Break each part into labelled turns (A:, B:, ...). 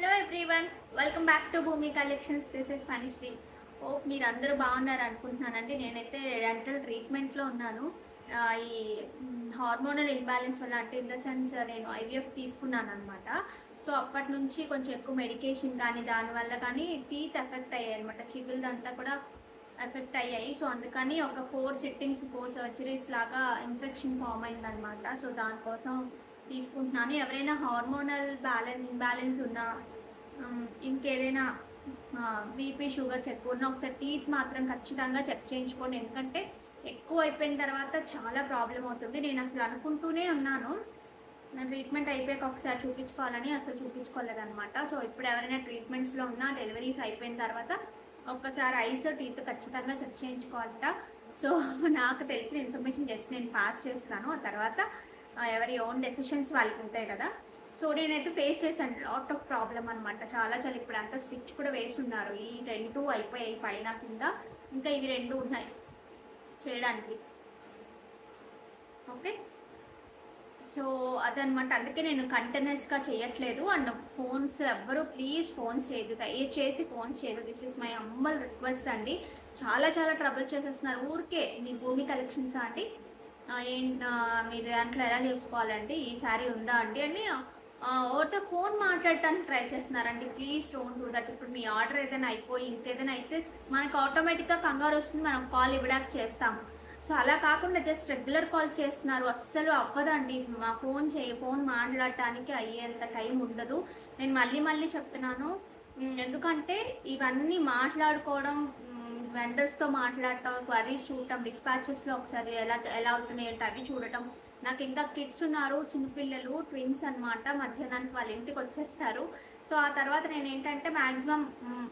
A: Hello everyone welcome back to Bhoomi collections this is Phanisri hope మీరు అందరూ బాగున్నారు అనుకుంటున్నానండి నేనైతే డెంటల్ ట్రీట్మెంట్లో ఉన్నాను ఆ, ఈ హార్మోనల్ ఇంబ్యాలెన్స్ వల్ల అంటే ఇన్ ద సెన్స్ నేను ఐవీఎఫ్ తీసుకున్నాను అనమాట సో అప్పటి నుంచి కొంచెం ఎక్కువ మెడికేషన్ కానీ దానివల్ల కానీ టీత్ ఎఫెక్ట్ అయ్యాయి అనమాట చిగుళ్ళంతా కూడా ఎఫెక్ట్ అయ్యాయి సో అందుకని ఒక ఫోర్ సిట్టింగ్స్ ఫోర్ సర్జరీస్ లాగా ఇన్ఫెక్షన్ ఫామ్ అయిందనమాట సో దానికోసం తీసుకుంటున్నాను ఎవరైనా హార్మోనల్ బ్యాలెన్స్ ఇంబ్యాలెన్స్ ఉన్నా ఉమ్, ఇంకేదైనా బీపీ షుగర్స్ ఎక్కువ ఉన్నా ఒకసారి టీత్ మాత్రం ఖచ్చితంగా చెక్ చేయించుకోండి ఎందుకంటే ఎక్కువ అయిపోయిన తర్వాత చాలా ప్రాబ్లం అవుతుంది నేను అసలు అనుకుంటూనే ఉన్నాను నా ట్రీట్మెంట్ అయిపోయాక ఒకసారి చూపించుకోవాలని అసలు చూపించుకోలేదన్నమాట సో ఇప్పుడు ఎవరైనా ట్రీట్మెంట్స్లో ఉన్నా డెలివరీస్ అయిపోయిన తర్వాత ఒక్కసారి ఐస్ టీత్ ఖచ్చితంగా చెక్ చేయించుకోవాలట సో నాకు తెలిసిన ఇన్ఫర్మేషన్ జస్ట్ నేను పాస్ చేస్తాను ఆ తర్వాత ఆ, ఎవరి ఓన్ డెసిషన్స్ వాళ్ళకి ఉంటాయి కదా సో నేనైతే ఫేస్ చేశాను లాట్ ఆఫ్ ప్రాబ్లమ్ అనమాట చాలా చాలా ఇప్పుడు అంతా స్విచ్ కూడా వేస్తున్నారు ఈ రెండు అయిపోయాయి పైన కింద ఇంకా ఇవి రెండు ఉన్నాయి చేయడానికి ఓకే సో అదనమాట అందుకే నేను కంటిన్యూస్గా చేయట్లేదు అండ్ ఫోన్స్ ఎవ్వరూ ప్లీజ్ ఫోన్స్ చేయదు దయచేసి ఫోన్స్ చేయదు this is my humble request అండి చాలా చాలా ట్రబుల్ చేసేస్తున్నారు ఊరికే మీ భూమి కలెక్షన్స్ అండి ఆ, ఏం ఆ, మీరు దాంట్లో ఎలా చేసుకోవాలండి ఈ శారీ ఉందా అండి అని ఓరితో ఫోన్ మాట్లాడటానికి ట్రై చేస్తున్నారండి ప్లీజ్ డోంట్ డూ దట్ ఇప్పుడు మీ ఆర్డర్ ఏదైనా అయిపోయి ఇంకేదైనా అయితే మనకు ఆటోమేటిక్గా కంగారు వస్తుంది మనం కాల్ ఇవ్వడానికి చేస్తాము సో అలా కాకుండా జస్ట్ రెగ్యులర్ కాల్స్ చేస్తున్నారు అస్సలు అవ్వదండి మా ఫోన్ చేయ ఫోన్ మాట్లాడటానికి అయ్యేంత టైం ఉండదు నేను మళ్ళీ మళ్ళీ చెప్తున్నాను ఉమ్, ఎందుకంటే ఇవన్నీ మాట్లాడుకోవడం వెండర్స్తో మాట్లాడటం క్వరీస్ చూడటం డిస్పాచెస్లో ఒకసారి ఎలా ఎలా అవుతున్నాయి అంటే అవి చూడటం నాకు ఇంకా కిడ్స్ ఉన్నారు చిన్నపిల్లలు ట్విన్స్ అన్నమాట మధ్యాహ్నానికి వాళ్ళ ఇంటికి వచ్చేస్తారు సో ఆ తర్వాత నేను ఏంటంటే మ్యాక్సిమం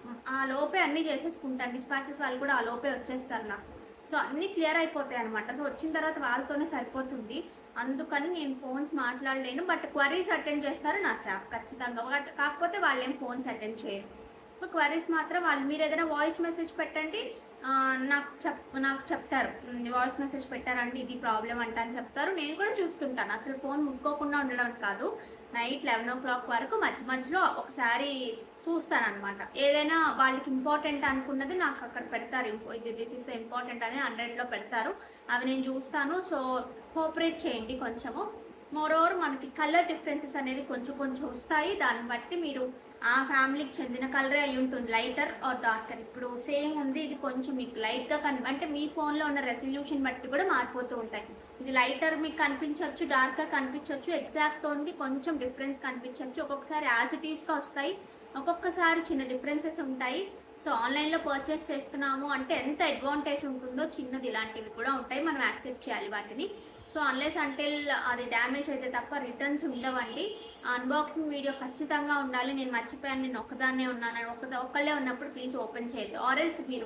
A: ఆ లోపే అన్నీ చేసేసుకుంటాను డిస్పాచెస్ వాళ్ళు కూడా ఆ లోపే వచ్చేస్తారు నాకు సో అన్నీ క్లియర్ అయిపోతాయి అనమాట సో వచ్చిన తర్వాత వాళ్ళతోనే సరిపోతుంది అందుకని నేను ఫోన్స్ మాట్లాడలేను బట్ క్వరీస్ అటెండ్ చేస్తారు నా స్టాఫ్ ఖచ్చితంగా వా- కాకపోతే వాళ్ళు ఏం ఫోన్స్ అటెండ్ చేయరు సో క్వరీస్ మాత్రం వాళ్ళు మీరు ఏదైనా వాయిస్ మెసేజ్ పెట్టండి ఆ, నాకు చెప్ నాకు చెప్తారు వాయిస్ మెసేజ్ పెట్టారండి ఇది ప్రాబ్లం అంట అని చెప్తారు నేను కూడా చూస్తుంటాను అసలు ఫోన్ ముట్టుకోకుండా ఉండడం కాదు నైట్ లెవెన్ ఓ క్లాక్ వరకు మధ్య మధ్యలో ఒకసారి చూస్తాను అనమాట ఏదైనా వాళ్ళకి ఇంపార్టెంట్ అనుకున్నది నాకు అక్కడ పెడతారు ఇంపో- ఇది దిస్ ఇస్ ఇంపార్టెంట్ అని హండ్రెడ్లో పెడతారు అవి నేను చూస్తాను సో కోఆపరేట్ చేయండి కొంచెము మోర్ ఓవర్ మనకి కలర్ డిఫరెన్సెస్ అనేది కొంచెం కొంచెం వస్తాయి దాన్ని బట్టి మీరు ఆ ఫ్యామిలీకి చెందిన కలరే అయి ఉంటుంది లైటర్ ఆర్ డార్కర్ ఇప్పుడు సేమ్ ఉంది ఇది కొంచెం మీకు లైట్గా కని అంటే మీ ఫోన్లో ఉన్న రెసల్యూషన్ బట్టి కూడా మారిపోతూ ఉంటాయి ఇది లైటర్ మీకు కనిపించవచ్చు డార్కర్ కనిపించవచ్చు ఎగ్జాక్ట్ ఉంది కొంచెం డిఫరెన్స్ కనిపించవచ్చు ఒక్కొక్కసారి యాజ్ ఇట్ ఈస్గా వస్తాయి ఒక్కొక్కసారి చిన్న డిఫరెన్సెస్ ఉంటాయి సో ఆన్లైన్లో పర్చేస్ చేస్తున్నాము అంటే ఎంత అడ్వాంటేజ్ ఉంటుందో చిన్నది ఇలాంటివి కూడా ఉంటాయి మనం యాక్సెప్ట్ చేయాలి వాటిని సో అన్లెస్ అంటిల్ అది డ్యామేజ్ అయితే తప్ప రిటర్న్స్ ఉండవండి అన్బాక్సింగ్ వీడియో ఖచ్చితంగా ఉండాలి నేను మర్చిపోయాను నేను ఒక్కదాన్నే ఉన్నాను ఒక్క ఒక్కళ్ళే ఉన్నప్పుడు ప్లీజ్ ఓపెన్ చేయొద్దు ఆరెల్స్ మీరు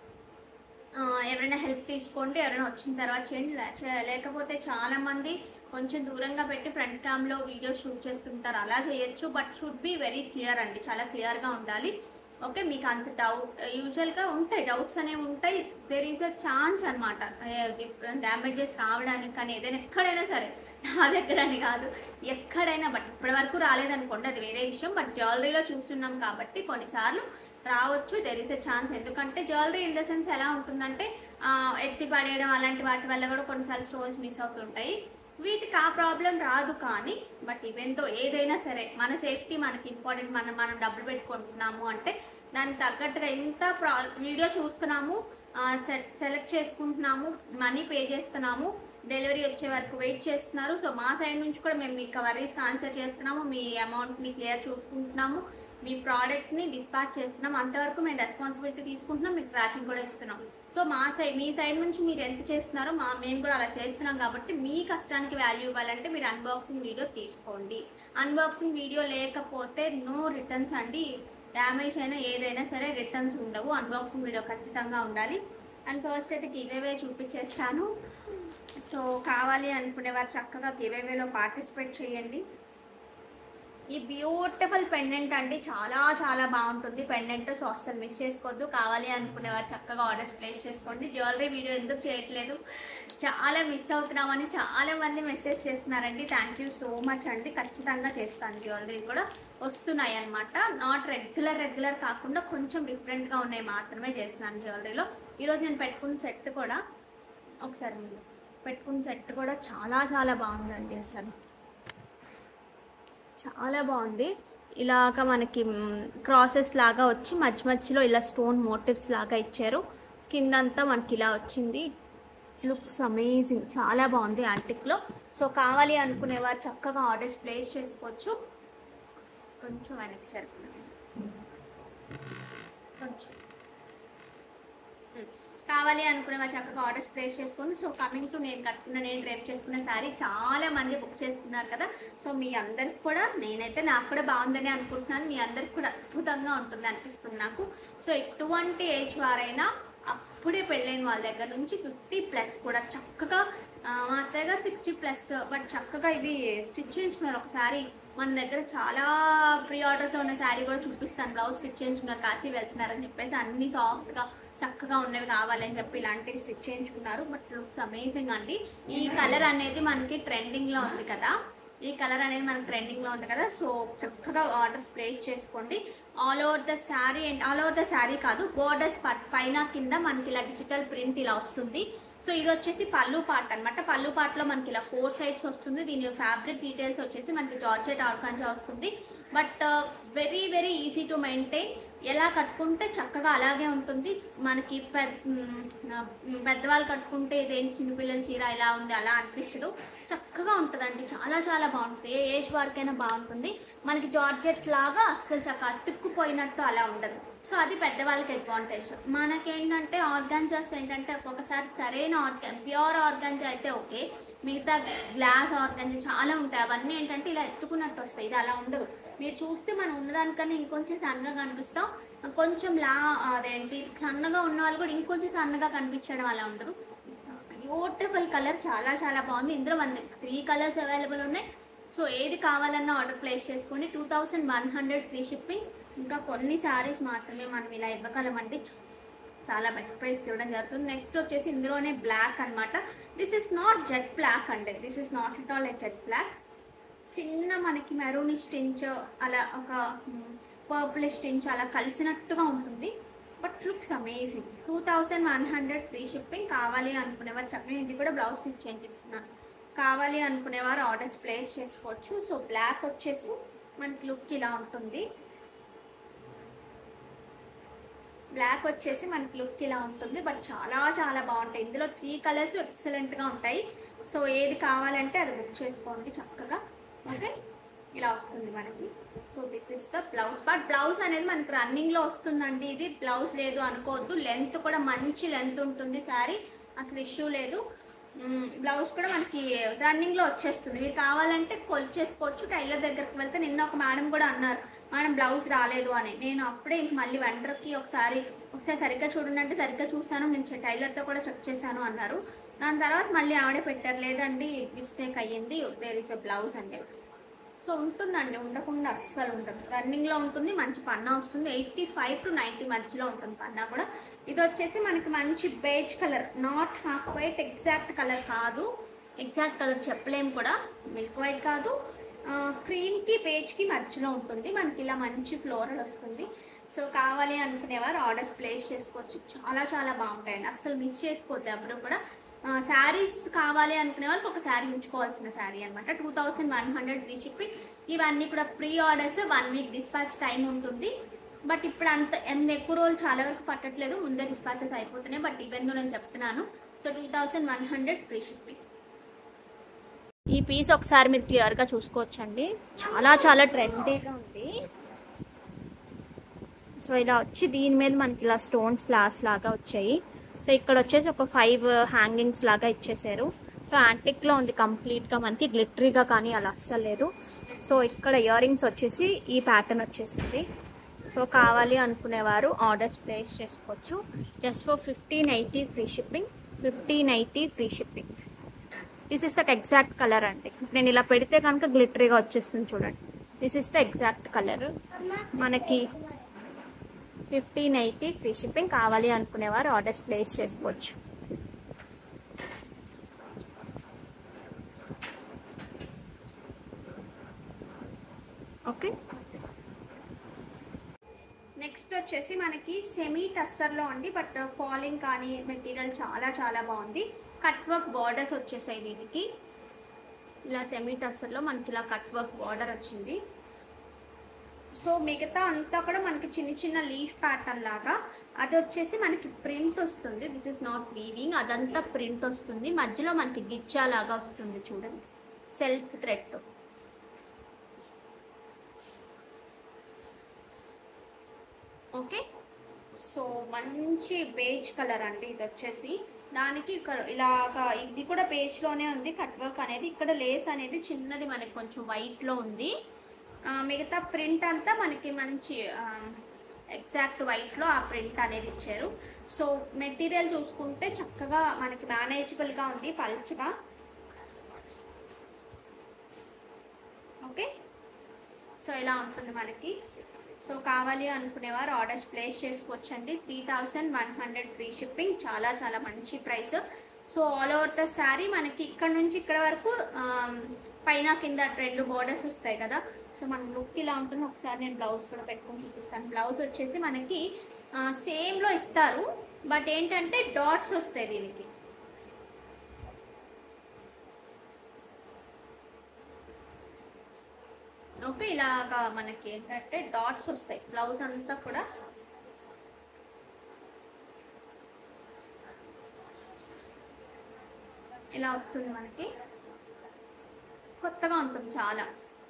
A: ఆ, ఎవరైనా హెల్ప్ తీసుకోండి ఎవరైనా వచ్చిన తర్వాత చేయండి లే- చే- లేకపోతే చాలా మంది కొంచెం దూరంగా పెట్టి ఫ్రంట్ క్యామ్లో వీడియో షూట్ చేస్తుంటారు అలా చేయొచ్చు but should be very clear అండి చాలా క్లియర్గా ఉండాలి ఓకే మీకు అంత డౌట్ యూజువల్గా ఉంటాయి డౌట్స్ అనేవి ఉంటాయి దెర్ ఈస్ అ ఛాన్స్ అనమాట డ్యామేజెస్ రావడానికి కానీ ఏదైనా ఎక్కడైనా సరే నా దగ్గర అని కాదు ఎక్కడైనా బట్ ఇప్పటి వరకు రాలేదనుకోండి అది వేరే విషయం బట్ జ్యువెలరీలో చూస్తున్నాం కాబట్టి కొన్నిసార్లు రావచ్చు దెర్ ఇస్ ఎ ఛాన్స్ ఎందుకంటే జ్యువెలరీ ఇన్ ద సెన్స్ ఎలా ఉంటుందంటే ఆ, ఎత్తి పడేయడం అలాంటి వాటి వల్ల కూడా కొన్నిసార్లు స్టోన్స్ మిస్ అవుతుంటాయి వీటికి ఆ ప్రాబ్లం రాదు కానీ బట్ ఈవెంతో ఏదైనా సరే మన సేఫ్టీ మనకి ఇంపార్టెంట్ మనం మనం డబ్బులు పెట్టుకుంటున్నాము అంటే దానికి తగ్గట్టుగా ఇంత ప్రా వీడియో చూస్తున్నాము సెలెక్ట్ చేసుకుంటున్నాము మనీ పే చేస్తున్నాము డెలివరీ వచ్చే వరకు వెయిట్ చేస్తున్నారు సో మా సైడ్ నుంచి కూడా మేము మీ కవరీస్ ఆన్సర్ చేస్తున్నాము మీ అమౌంట్ని క్లియర్ చూసుకుంటున్నాము మీ ప్రోడక్ట్ని డిస్పాచ్ చేస్తున్నాం అంతవరకు మేము రెస్పాన్సిబిలిటీ తీసుకుంటున్నాం మీకు ట్రాకింగ్ కూడా ఇస్తున్నాం సో మా సైడ్ మీ సైడ్ నుంచి మీరు ఎంత చేస్తున్నారో మా మేము కూడా అలా చేస్తున్నాం కాబట్టి మీ కష్టానికి వాల్యూ ఇవ్వాలంటే మీరు అన్బాక్సింగ్ వీడియో తీసుకోండి అన్బాక్సింగ్ వీడియో లేకపోతే నో రిటర్న్స్ అండి డ్యామేజ్ అయినా ఏదైనా సరే రిటర్న్స్ ఉండవు అన్బాక్సింగ్ వీడియో ఖచ్చితంగా ఉండాలి అండ్ ఫస్ట్ అయితే గివేవే చూపించేస్తాను సో కావాలి అనుకునే వారు చక్కగా గివేవేలో పార్టిసిపేట్ చేయండి ఈ బ్యూటిఫుల్ పెండెంట్ అండి చాలా చాలా బాగుంటుంది పెండెంట్ సో అస్సలు మిస్ చేసుకోవద్దు కావాలి అనుకునేవారు చక్కగా ఆర్డర్స్ ప్లేస్ చేసుకోండి జ్యువెలరీ వీడియో ఎందుకు చేయట్లేదు చాలా మిస్ అవుతున్నామని చాలా మంది మెసేజ్ చేస్తున్నారండి థ్యాంక్ యూ సో మచ్ అండి ఖచ్చితంగా చేస్తాను జ్యువెలరీ కూడా వస్తున్నాయి అనమాట నాట్ రెగ్యులర్ రెగ్యులర్ కాకుండా కొంచెం డిఫరెంట్గా ఉన్నాయి మాత్రమే చేస్తున్నాను జ్యువెలరీలో ఈరోజు నేను పెట్టుకున్న సెట్ కూడా ఒకసారి ముందు పెట్టుకున్న సెట్ కూడా చాలా చాలా బాగుందండి అసలు చాలా బాగుంది ఇలాగ మనకి క్రాసెస్ లాగా వచ్చి మధ్య మధ్యలో ఇలా స్టోన్ మోటివ్స్ లాగా ఇచ్చారు కిందంతా మనకి ఇలా వచ్చింది లుక్స్ అమేజింగ్ చాలా బాగుంది యాంటిక్లో సో కావాలి అనుకునేవారు చక్కగా ఆర్డర్స్ ప్లేస్ చేసుకోవచ్చు కొంచెం వెనక్కి జరుపుతున్నాను కొంచెం కావాలి అనుకునే వాళ్ళు చక్కగా ఆర్డర్స్ ప్లేస్ చేసుకోండి సో కమింగ్ టు నేను కట్టుకున్న నేను డ్రైప్ చేసుకున్న శారీ చాలా మంది బుక్ చేసుకున్నారు కదా సో మీ అందరికి కూడా నేనైతే నాకు కూడా బాగుందని అనుకుంటున్నాను మీ అందరికి కూడా అద్భుతంగా ఉంటుంది అనిపిస్తుంది నాకు సో ఎటువంటి ఏజ్ వారైనా అప్పుడే పెళ్ళైన వాళ్ళ దగ్గర నుంచి ఫిఫ్టీ ప్లస్ కూడా చక్కగా ఆ, మా అత్తయ్య గారు సిక్స్టీ ప్లస్ బట్ చక్కగా ఇవి స్టిచ్ చేయించుకున్నారు ఒకసారి మన దగ్గర చాలా ప్రీ ఆర్డర్స్లో ఉన్న శారీ కూడా చూపిస్తాను బ్లౌజ్ స్టిచ్ చేయించుకున్నారు కాశీ వెళ్తున్నారని చెప్పేసి అన్ని సాఫ్ట్గా చక్కగా ఉన్నవి కావాలని చెప్పి ఇలాంటివి స్టిచ్ చేయించుకున్నారు బట్ లుక్స్ అమేజింగ్ అండి ఈ కలర్ అనేది మనకి ట్రెండింగ్లో ఉంది కదా ఈ కలర్ అనేది మనకి ట్రెండింగ్లో ఉంది కదా సో చక్కగా ఆర్డర్స్ ప్లేస్ చేసుకోండి all over the sari and all over the sari కాదు బోర్డర్స్ పైన కింద మనకి ఇలా డిజిటల్ ప్రింట్ ఇలా వస్తుంది సో ఇది వచ్చేసి పళ్ళు పార్ట్ అన్నమాట పళ్ళు పార్ట్లో మనకి ఇలా ఫోర్ సైడ్స్ వస్తుంది దీని ఫ్యాబ్రిక్ డీటెయిల్స్ వచ్చేసి మనకి జార్జెట్ ఆర్గాంజా వస్తుంది but very very easy to maintain ఎలా కట్టుకుంటే చక్కగా అలాగే ఉంటుంది మనకి పెద్ద పెద్దవాళ్ళు కట్టుకుంటే ఇదేంటి చిన్నపిల్లల చీర ఇలా ఉంది అలా అనిపించదు చక్కగా ఉంటుందండి చాలా చాలా బాగుంటుంది ఏ ఏజ్ వరకైనా బాగుంటుంది మనకి జార్జెట్ లాగా అస్సలు చక్కగా అతుక్కుపోయినట్టు అలా ఉండదు సో అది పెద్దవాళ్ళకి అడ్వాంటేజ్ మనకేంటంటే ఆర్గాన్జాస్ ఏంటంటే ఒక్కొక్కసారి సరైన ఆర్గాన్ ప్యూర్ ఆర్గాన్జా అయితే ఓకే మిగతా గ్లాస్ ఆర్గాన్జా చాలా ఉంటాయి అవన్నీ ఏంటంటే ఇలా ఎత్తుకున్నట్టు వస్తాయి ఇది అలా ఉండదు మీరు చూస్తే మనం ఉన్నదానికన్నా ఇంకొంచెం సన్నగా కనిపిస్తాం కొంచెం లా అదేంటి సన్నగా ఉన్న వాళ్ళు కూడా ఇంకొంచెం సన్నగా కనిపించడం అలా ఉండదు బ్యూటిఫుల్ కలర్ చాలా చాలా బాగుంది ఇందులో మన త్రీ కలర్స్ అవైలబుల్ ఉన్నాయి సో ఏది కావాలన్నా ఆర్డర్ ప్లేస్ చేసుకోండి two thousand one hundred free shipping ఇంకా కొన్ని శారీస్ మాత్రమే మనం ఇలా ఇవ్వగలమండి చాలా బెస్ట్ ప్రైస్కి ఇవ్వడం జరుగుతుంది నెక్స్ట్ వచ్చేసి ఇందులోనే బ్లాక్ అన్నమాట this is not jet black అండి this is not it all a jet black చిన్న మనకి మెరూన్ స్టించ్ అలా ఒక పర్పుల్ స్టించ్ అలా కలిసినట్టుగా ఉంటుంది but looks amazing two thousand one hundred free shipping కావాలి అనుకునేవారు చక్కగా ఇంటికి కూడా బ్లౌజ్ స్టిచ్ చేయించిస్తున్నాను కావాలి అనుకునేవారు ఆర్డర్స్ ప్లేస్ చేసుకోవచ్చు సో బ్లాక్ వచ్చేసి మనకి లుక్ ఇలా ఉంటుంది బ్లాక్ వచ్చేసి మనకి లుక్ ఇలా ఉంటుంది బట్ చాలా చాలా బాగుంటాయి ఇందులో త్రీ కలర్స్ ఎక్సలెంట్గా ఉంటాయి సో ఏది కావాలంటే అది బుక్ చేసుకోండి చక్కగా ఓకే ఇలా వస్తుంది మనకి so this is the blouse but blouse అనేది మనకి రన్నింగ్లో వస్తుందండి ఇది బ్లౌజ్ లేదు అనుకోవద్దు లెంత్ కూడా మంచి లెంత్ ఉంటుంది శారీ అసలు ఇష్యూ లేదు బ్లౌజ్ కూడా మనకి రన్నింగ్లో వచ్చేస్తుంది మీరు కావాలంటే కొలిచేసుకోవచ్చు టైలర్ దగ్గరికి వెళ్తే నిన్న ఒక మేడం కూడా అన్నారు మేడం బ్లౌజ్ రాలేదు అని నేను అప్పుడే ఇంక మళ్ళీ వెంటర్కి ఒకసారి ఒకసారి సరిగ్గా చూడండి అంటే సరిగ్గా చూసాను నేను టైలర్తో కూడా చెక్ చేశాను అన్నారు దాని తర్వాత మళ్ళీ ఆవిడే పెట్టారు లేదండి మిస్టేక్ అయ్యింది దేర్ ఇస్ ఎ బ్లౌజ్ అని చెప్పి సో ఉంటుందండి ఉండకుండా అస్సలు ఉండదు రన్నింగ్లో ఉంటుంది మంచి పన్నా వస్తుంది ఎయిటీ ఫైవ్ టు నైంటీ మధ్యలో ఉంటుంది పన్నా కూడా ఇది వచ్చేసి మనకి మంచి beige colour not half white exact colour కాదు ఎగ్జాక్ట్ కలర్ చెప్పలేము కూడా మిల్క్ వైట్ కాదు క్రీమ్కి బేజ్కి మధ్యలో ఉంటుంది మనకి ఇలా మంచి ఫ్లోరల్ వస్తుంది సో కావాలి అనుకునేవారు ఆర్డర్స్ ప్లేస్ చేసుకోవచ్చు చాలా చాలా బాగుంటాయండి అస్సలు మిస్ చేసుకోవద్దు ఎవరు కూడా శారీస్ కావాలి అనుకునే వాళ్ళకి ఒక శారీ ఉంచుకోవాల్సిన శారీ అనమాట two thousand one hundred free shipping ఇవన్నీ కూడా pre orders one week dispatch time ఉంటుంది బట్ ఇప్పుడు అంత ఎంత ఎక్కువ రోజులు చాలా వరకు పట్టట్లేదు ముందే డిస్పాచెస్ అయిపోతున్నాయి బట్ ఈవెన్ నేను చెప్తున్నాను so two thousand one hundred free shipping ఈ పీస్ ఒకసారి మీరు క్లియర్గా చూసుకోవచ్చండి చాలా చాలా ట్రెండీగా ఉంది సో ఇలా వచ్చి దీని మీద మనకి ఇలా స్టోన్స్ ఫ్లాస్ లాగా వచ్చాయి సో ఇక్కడ వచ్చేసి ఒక ఫైవ్ హ్యాంగింగ్స్ లాగా ఇచ్చేసారు సో యాంటిక్లో ఉంది కంప్లీట్గా మనకి గ్లిటరీగా కానీ అలా అస్సలు లేదు సో ఇక్కడ ఇయర్ రింగ్స్ వచ్చేసి ఈ ప్యాటర్న్ వచ్చేసింది సో కావాలి అనుకునేవారు ఆర్డర్స్ ప్లేస్ చేసుకోవచ్చు just for fifteen eighty free shipping fifteen eighty free shipping this is that exact colour అండి నేను ఇలా పెడితే కనుక గ్లిటరీగా వచ్చేస్తుంది చూడండి this is the exact colour మనకి ఫిఫ్టీన్ ఎయిటీ ఫ్రీ షిప్పింగ్ కావాలి అనుకునేవారు ఆర్డర్స్ ప్లేస్ చేసుకోవచ్చు ఓకే నెక్స్ట్ వచ్చేసి మనకి సెమీ టస్సర్లో అండి బట్ ఫాలింగ్ కానీ మెటీరియల్ చాలా చాలా బాగుంది కట్ వర్క్ బార్డర్స్ వచ్చేసాయి దీనికి ఇలా సెమీ టస్సర్లో మనకి ఇలా కట్ వర్క్ బార్డర్ వచ్చింది సో మిగతా అంతా కూడా మనకి చిన్న చిన్న లీఫ్ ప్యాటర్న్ లాగా అది వచ్చేసి మనకి ప్రింట్ వస్తుంది దిస్ ఇస్ నాట్ వీవింగ్ అదంతా ప్రింట్ వస్తుంది మధ్యలో మనకి గిచ్చా లాగా వస్తుంది చూడండి సెల్ఫ్ థ్రెడ్ ఓకే సో మంచి బేజ్ కలర్ అండి ఇది వచ్చేసి దానికి ఇక్కడ ఇలాగా ఇది కూడా బేజ్లోనే ఉంది కట్ వర్క్ అనేది ఇక్కడ లేస్ అనేది చిన్నది మనకి కొంచెం వైట్లో ఉంది ఆ, మిగతా ప్రింట్ అంతా మనకి మంచి ఎగ్జాక్ట్ వైట్లో ఆ ప్రింట్ అనేది ఇచ్చారు సో మెటీరియల్ చూసుకుంటే చక్కగా మనకి మేనేజబుల్గా ఉంది పల్చగా ఓకే సో ఇలా ఉంటుంది మనకి సో కావాలి అనుకునేవారు ఆర్డర్స్ ప్లేస్ చేసుకోవచ్చండి three thousand one hundred free shipping చాలా చాలా మంచి price so all over the sari మనకి ఇక్కడ నుంచి ఇక్కడ వరకు ఆమ్, పైన కింద రెండు బోర్డర్స్ వస్తాయి కదా సో మన లుక్ ఇలా ఉంటుంది ఒకసారి నేను బ్లౌజ్ కూడా పెట్టుకొని చూపిస్తాను బ్లౌజ్ వచ్చేసి మనకి సేమ్లో ఇస్తారు బట్ ఏంటంటే డాట్స్ వస్తాయి దీనికి ఓకే ఇలాగా మనకి ఏంటంటే డాట్స్ వస్తాయి బ్లౌజ్ అంతా కూడా ఇలా వస్తుంది మనకి కొత్తగా ఉంటుంది చాలా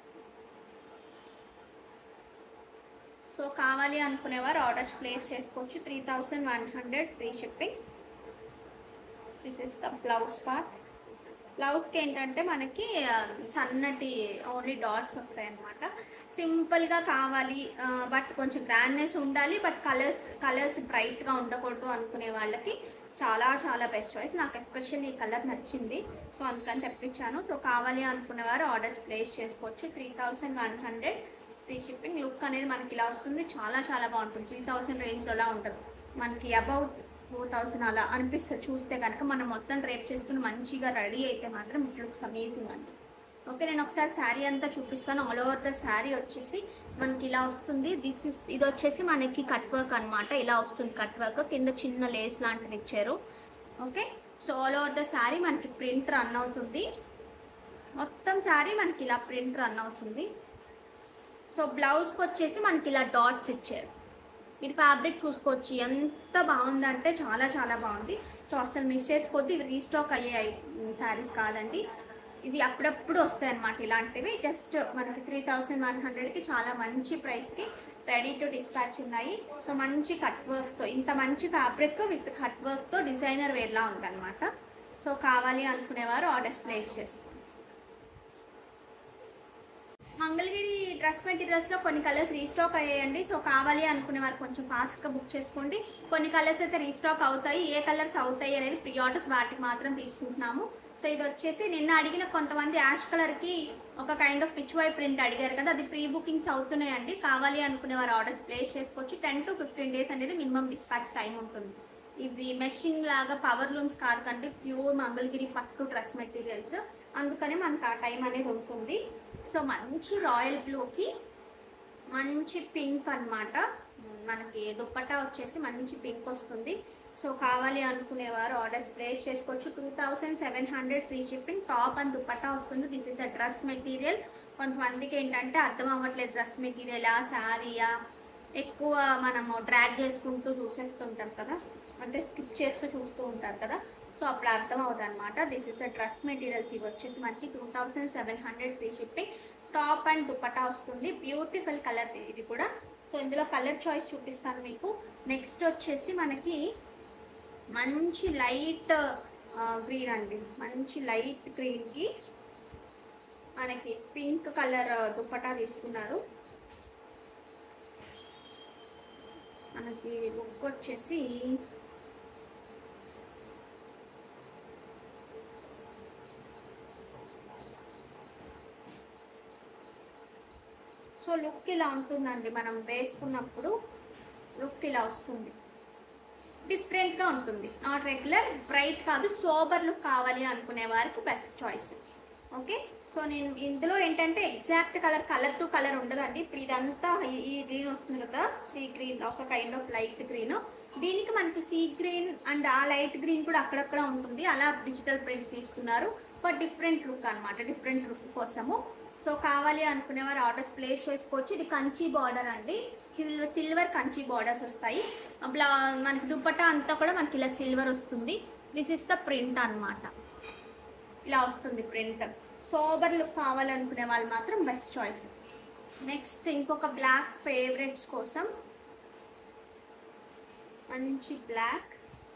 A: సో కావాలి అనుకునేవారు ఆర్డర్స్ ప్లేస్ చేసుకోవచ్చు three thousand one hundred free shipping this is the blouse part బ్లౌజ్కి ఏంటంటే మనకి ఆ, సన్నటి ఓన్లీ డాట్స్ వస్తాయి అన్నమాట సింపుల్గా కావాలి బట్ కొంచెం గ్రాండ్నెస్ ఉండాలి బట్ కలర్స్ కలర్స్ బ్రైట్గా ఉండకూడదు అనుకునే వాళ్ళకి చాలా చాలా బెస్ట్ చాయిస్ నాకు ఎస్పెషల్లీ ఈ కలర్ నచ్చింది సో అందుకని తెప్పించాను సో కావాలి అనుకునేవారు ఆర్డర్స్ ప్లేస్ చేసుకోవచ్చు three thousand one hundred free shipping look అనేది మనకి ఇలా వస్తుంది చాలా చాలా బాగుంటుంది త్రీ థౌసండ్ రేంజ్లో అలా ఉంటుంది మనకి అబౌట్ ఫోర్ థౌసండ్ అలా అనిపిస్తుంది చూస్తే కనుక మనం మొత్తం డ్రేప్ చేసుకుని మంచిగా రెడీ అయితే మాత్రం ఇట్ లుక్స్ అమేజింగ్ అండి ఓకే నేను ఒకసారి శారీ అంతా చూపిస్తాను ఆల్ ఓవర్ ద శారీ వచ్చేసి మనకి ఇలా వస్తుంది దిస్ ఇస్ ఇది వచ్చేసి మనకి కట్ వర్క్ అనమాట ఇలా వస్తుంది కట్ వర్క్ కింద చిన్న లేస్ లాంటిది ఇచ్చారు okay so all over the sari మనకి ప్రింట్ రన్ అవుతుంది మొత్తం శారీ మనకి ఇలా ప్రింట్ రన్ అవుతుంది సో బ్లౌజ్కి వచ్చేసి మనకి ఇలా డాట్స్ ఇచ్చారు మీరు ఫ్యాబ్రిక్ చూసుకోవచ్చు ఎంత బాగుందంటే చాలా చాలా బాగుంది సో అసలు మిస్ చేసుకోవద్దు ఇవి రీస్టాక్ అయ్యే శారీస్ కాదండి ఇవి అప్పుడప్పుడు వస్తాయి అన్నమాట ఇలాంటివి జస్ట్ మనకి త్రీ థౌసండ్ వన్ హండ్రెడ్కి చాలా మంచి ప్రైస్కి రెడీ టు డిస్పాచ్ ఉన్నాయి సో మంచి కట్ వర్క్తో ఇంత మంచి ఫ్యాబ్రిక్ విత్ కట్ వర్క్తో డిజైనర్ వేర్లా ఉందన్నమాట సో కావాలి అనుకునేవారు ఆర్డర్స్ ప్లేస్ చేసుకోండి మంగళగిరి డ్రెస్ మెటీరియల్స్లో కొన్ని కలర్స్ రీస్టాక్ అయ్యాయండి సో కావాలి అనుకునే వారు కొంచెం ఫాస్ట్గా బుక్ చేసుకోండి కొన్ని కలర్స్ అయితే రీస్టాక్ అవుతాయి ఏ కలర్స్ అవుతాయి అనేది ప్రీ ఆర్డర్స్ వాటికి మాత్రం తీసుకుంటున్నాము సో ఇది వచ్చేసి నిన్న అడిగిన కొంతమంది యాష్ కలర్కి ఒక kind of pitch why print అడిగారు కదా అది ప్రీ బుకింగ్స్ అవుతున్నాయండి కావాలి అనుకునే వారు ఆర్డర్స్ ప్లేస్ చేసుకోవచ్చు టెన్ టు ఫిఫ్టీన్ డేస్ అనేది మినిమం డిస్పాచ్ టైం ఉంటుంది ఇవి మెషింగ్ లాగా పవర్ లూమ్స్ కాదు కంటే ప్యూర్ మంగళగిరి పట్టు డ్రెస్ మెటీరియల్స్ అందుకని మనకు ఆ టైం అనేది ఉంటుంది సో మంచి రాయల్ బ్లూకి మంచి పింక్ అన్నమాట మనకి దుప్పట్టా వచ్చేసి మంచి పింక్ వస్తుంది సో కావాలి అనుకునేవారు ఆర్డర్స్ ప్లేస్ చేసుకోవచ్చు two thousand seven hundred free shipping top and dupatta వస్తుంది this is a dress material కొంతమందికి ఏంటంటే అర్థం అవ్వట్లేదు డ్రెస్ మెటీరియలా శారీయా ఎక్కువ మనము డ్రాగ్ చేసుకుంటూ చూసేస్తుంటాం కదా అంటే స్కిప్ చేస్తూ చూస్తూ ఉంటారు కదా సో అప్పుడు అర్థం అవుతుంది అనమాట this is a dress materials ఇవి వచ్చేసి మనకి two thousand seven hundred free shipping top and dupatta వస్తుంది బ్యూటిఫుల్ కలర్ ఇది కూడా సో ఇందులో కలర్ చాయిస్ చూపిస్తాను మీకు నెక్స్ట్ వచ్చేసి మనకి మంచి లైట్ గ్రీన్ అండి మంచి లైట్ గ్రీన్కి మనకి పింక్ కలర్ దుపట్టా తీసుకున్నారు మనకి లుక్ వచ్చేసి సో లుక్ ఇలా ఉంటుందండి మనం వేసుకున్నప్పుడు లుక్ ఇలా వస్తుంది డిఫరెంట్గా ఉంటుంది నాట్ రెగ్యులర్ బ్రైట్ కాదు సోబర్ లుక్ కావాలి అనుకునే వారికి బెస్ట్ చాయిస్ ఓకే సో నేను ఇందులో ఏంటంటే exact colour colour to colour ఉండదండి ఇప్పుడు ఇదంతా ఈ- ఈ గ్రీన్ వస్తుంది కదా సీ గ్రీన్ ఒక కైండ్ ఆఫ్ లైట్ గ్రీన్ దీనికి మనకి సీ గ్రీన్ అండ్ ఆ లైట్ గ్రీన్ కూడా అక్కడక్కడ ఉంటుంది అలా డిజిటల్ ప్రింట్ తీసుకున్నారు బట్ డిఫరెంట్ లుక్ అన్నమాట డిఫరెంట్ లుక్ కోసము సో కావాలి అనుకునేవారు ఆర్డర్స్ ప్లేస్ చేసుకోవచ్చు ఇది కంచి బార్డర్ అండి సిల్వర్ సిల్వర్ కంచి బార్డర్స్ వస్తాయి బ్లా మనకి దుప్పటా అంతా కూడా మనకి ఇలా సిల్వర్ వస్తుంది దిస్ ఇస్ ద ప్రింట్ అన్నమాట ఇలా వస్తుంది ప్రింట్ సోబర్ లుక్ కావాలనుకునే వాళ్ళు మాత్రం బెస్ట్ చాయిస్ నెక్స్ట్ ఇంకొక బ్లాక్ ఫేవరెట్స్ కోసం మంచి బ్లాక్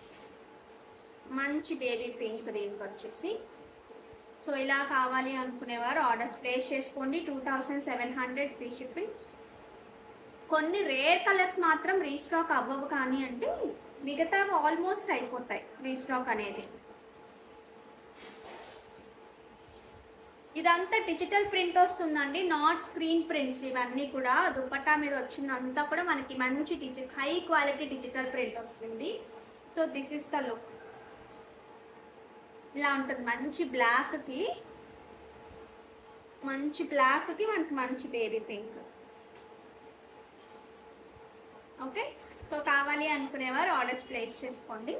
A: మంచి బేబీ పింక్ దీనికి వచ్చేసి సో ఇలా కావాలి అనుకునేవారు ఆర్డర్స్ ప్లేస్ చేసుకోండి two thousand seven hundred free shipping కొన్ని రేర్ కలర్స్ మాత్రం రీస్టాక్ అవ్వవు కానీ అంటే మిగతా ఆల్మోస్ట్ అయిపోతాయి రీస్టాక్ అనేది ఇదంతా డిజిటల్ ప్రింట్ వస్తుందండి నాట్ స్క్రీన్ ప్రింట్స్ ఇవన్నీ కూడా దుపట్టా మీద వచ్చిందంతా కూడా మనకి మంచి digi high quality digital print వస్తుంది so this is the look ఇలా ఉంటుంది మంచి బ్లాక్కి మంచి బ్లాక్కి మనకి మంచి బేబీ పింక్ ఓకే సో కావాలి అనుకునేవారు ఆర్డర్స్ ప్లేస్ చేసుకోండి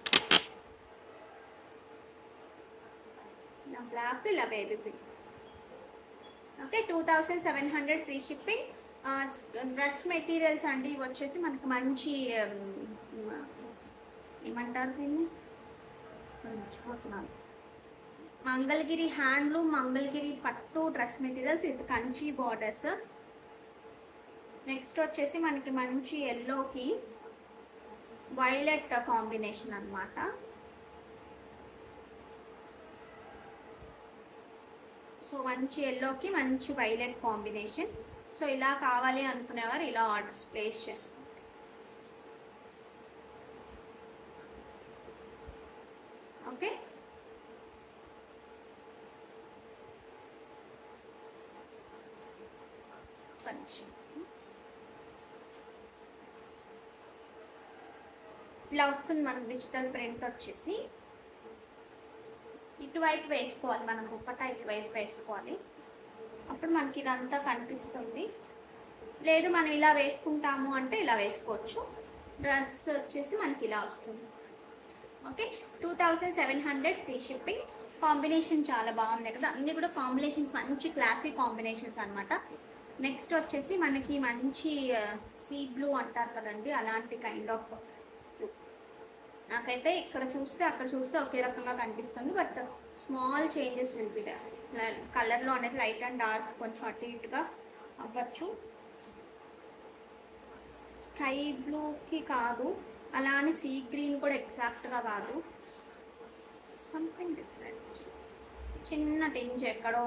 A: ఇలా బ్లాక్ ఇలా baby pink okay two thousand seven hundred free shipping dress materials అండి ఇవి వచ్చేసి మనకి మంచి um, ఏమంటారు దీన్ని అసలు మర్చిపోతున్నాను మంగళగిరి హ్యాండ్లూమ్ మంగళగిరి పట్టు డ్రెస్ మెటీరియల్స్ ఇది కంచి బార్డర్స్ నెక్స్ట్ వచ్చేసి మనకి మంచి ఎల్లోకి వైలెట్ కాంబినేషన్ అన్నమాట సో మంచి ఎల్లోకి మంచి వైలెట్ కాంబినేషన్ సో ఇలా కావాలి అనుకునేవారు ఇలా ఆర్డర్స్ ప్లేస్ చేసుకోండి ఓకే ఒక్క నిమిషం. ఇలా వస్తుంది మనకు డిజిటల్ ప్రింట్ వచ్చేసి ఇటువైపు వేసుకోవాలి మనం దుప్పటా ఇటువైపు వేసుకోవాలి అప్పుడు మనకి ఇదంతా కనిపిస్తుంది లేదు మనం ఇలా వేసుకుంటాము అంటే ఇలా వేసుకోవచ్చు డ్రెస్ వచ్చేసి మనకి ఇలా వస్తుంది okay two thousand seven hundred free shipping combination చాలా బాగుంది కదా అన్ని కూడా కాంబినేషన్స్ మంచి క్లాసిక్ కాంబినేషన్స్ అన్నమాట నెక్స్ట్ వచ్చేసి మనకి మంచి సీ బ్లూ అంటారు కదండి అలాంటి కైండ్ ఆఫ్ నాకైతే ఇక్కడ చూస్తే అక్కడ చూస్తే ఒకే రకంగా కనిపిస్తుంది but small changes will be కలర్లో అనేది లైట్ అండ్ డార్క్ కొంచెం అటు ఇటుగా అవ్వచ్చు స్కై బ్లూకి కాదు అలా అని సీ గ్రీన్ కూడా ఎగ్జాక్ట్గా కాదు సంథింగ్ డిఫరెంట్ చిన్న టింజ్ ఎక్కడో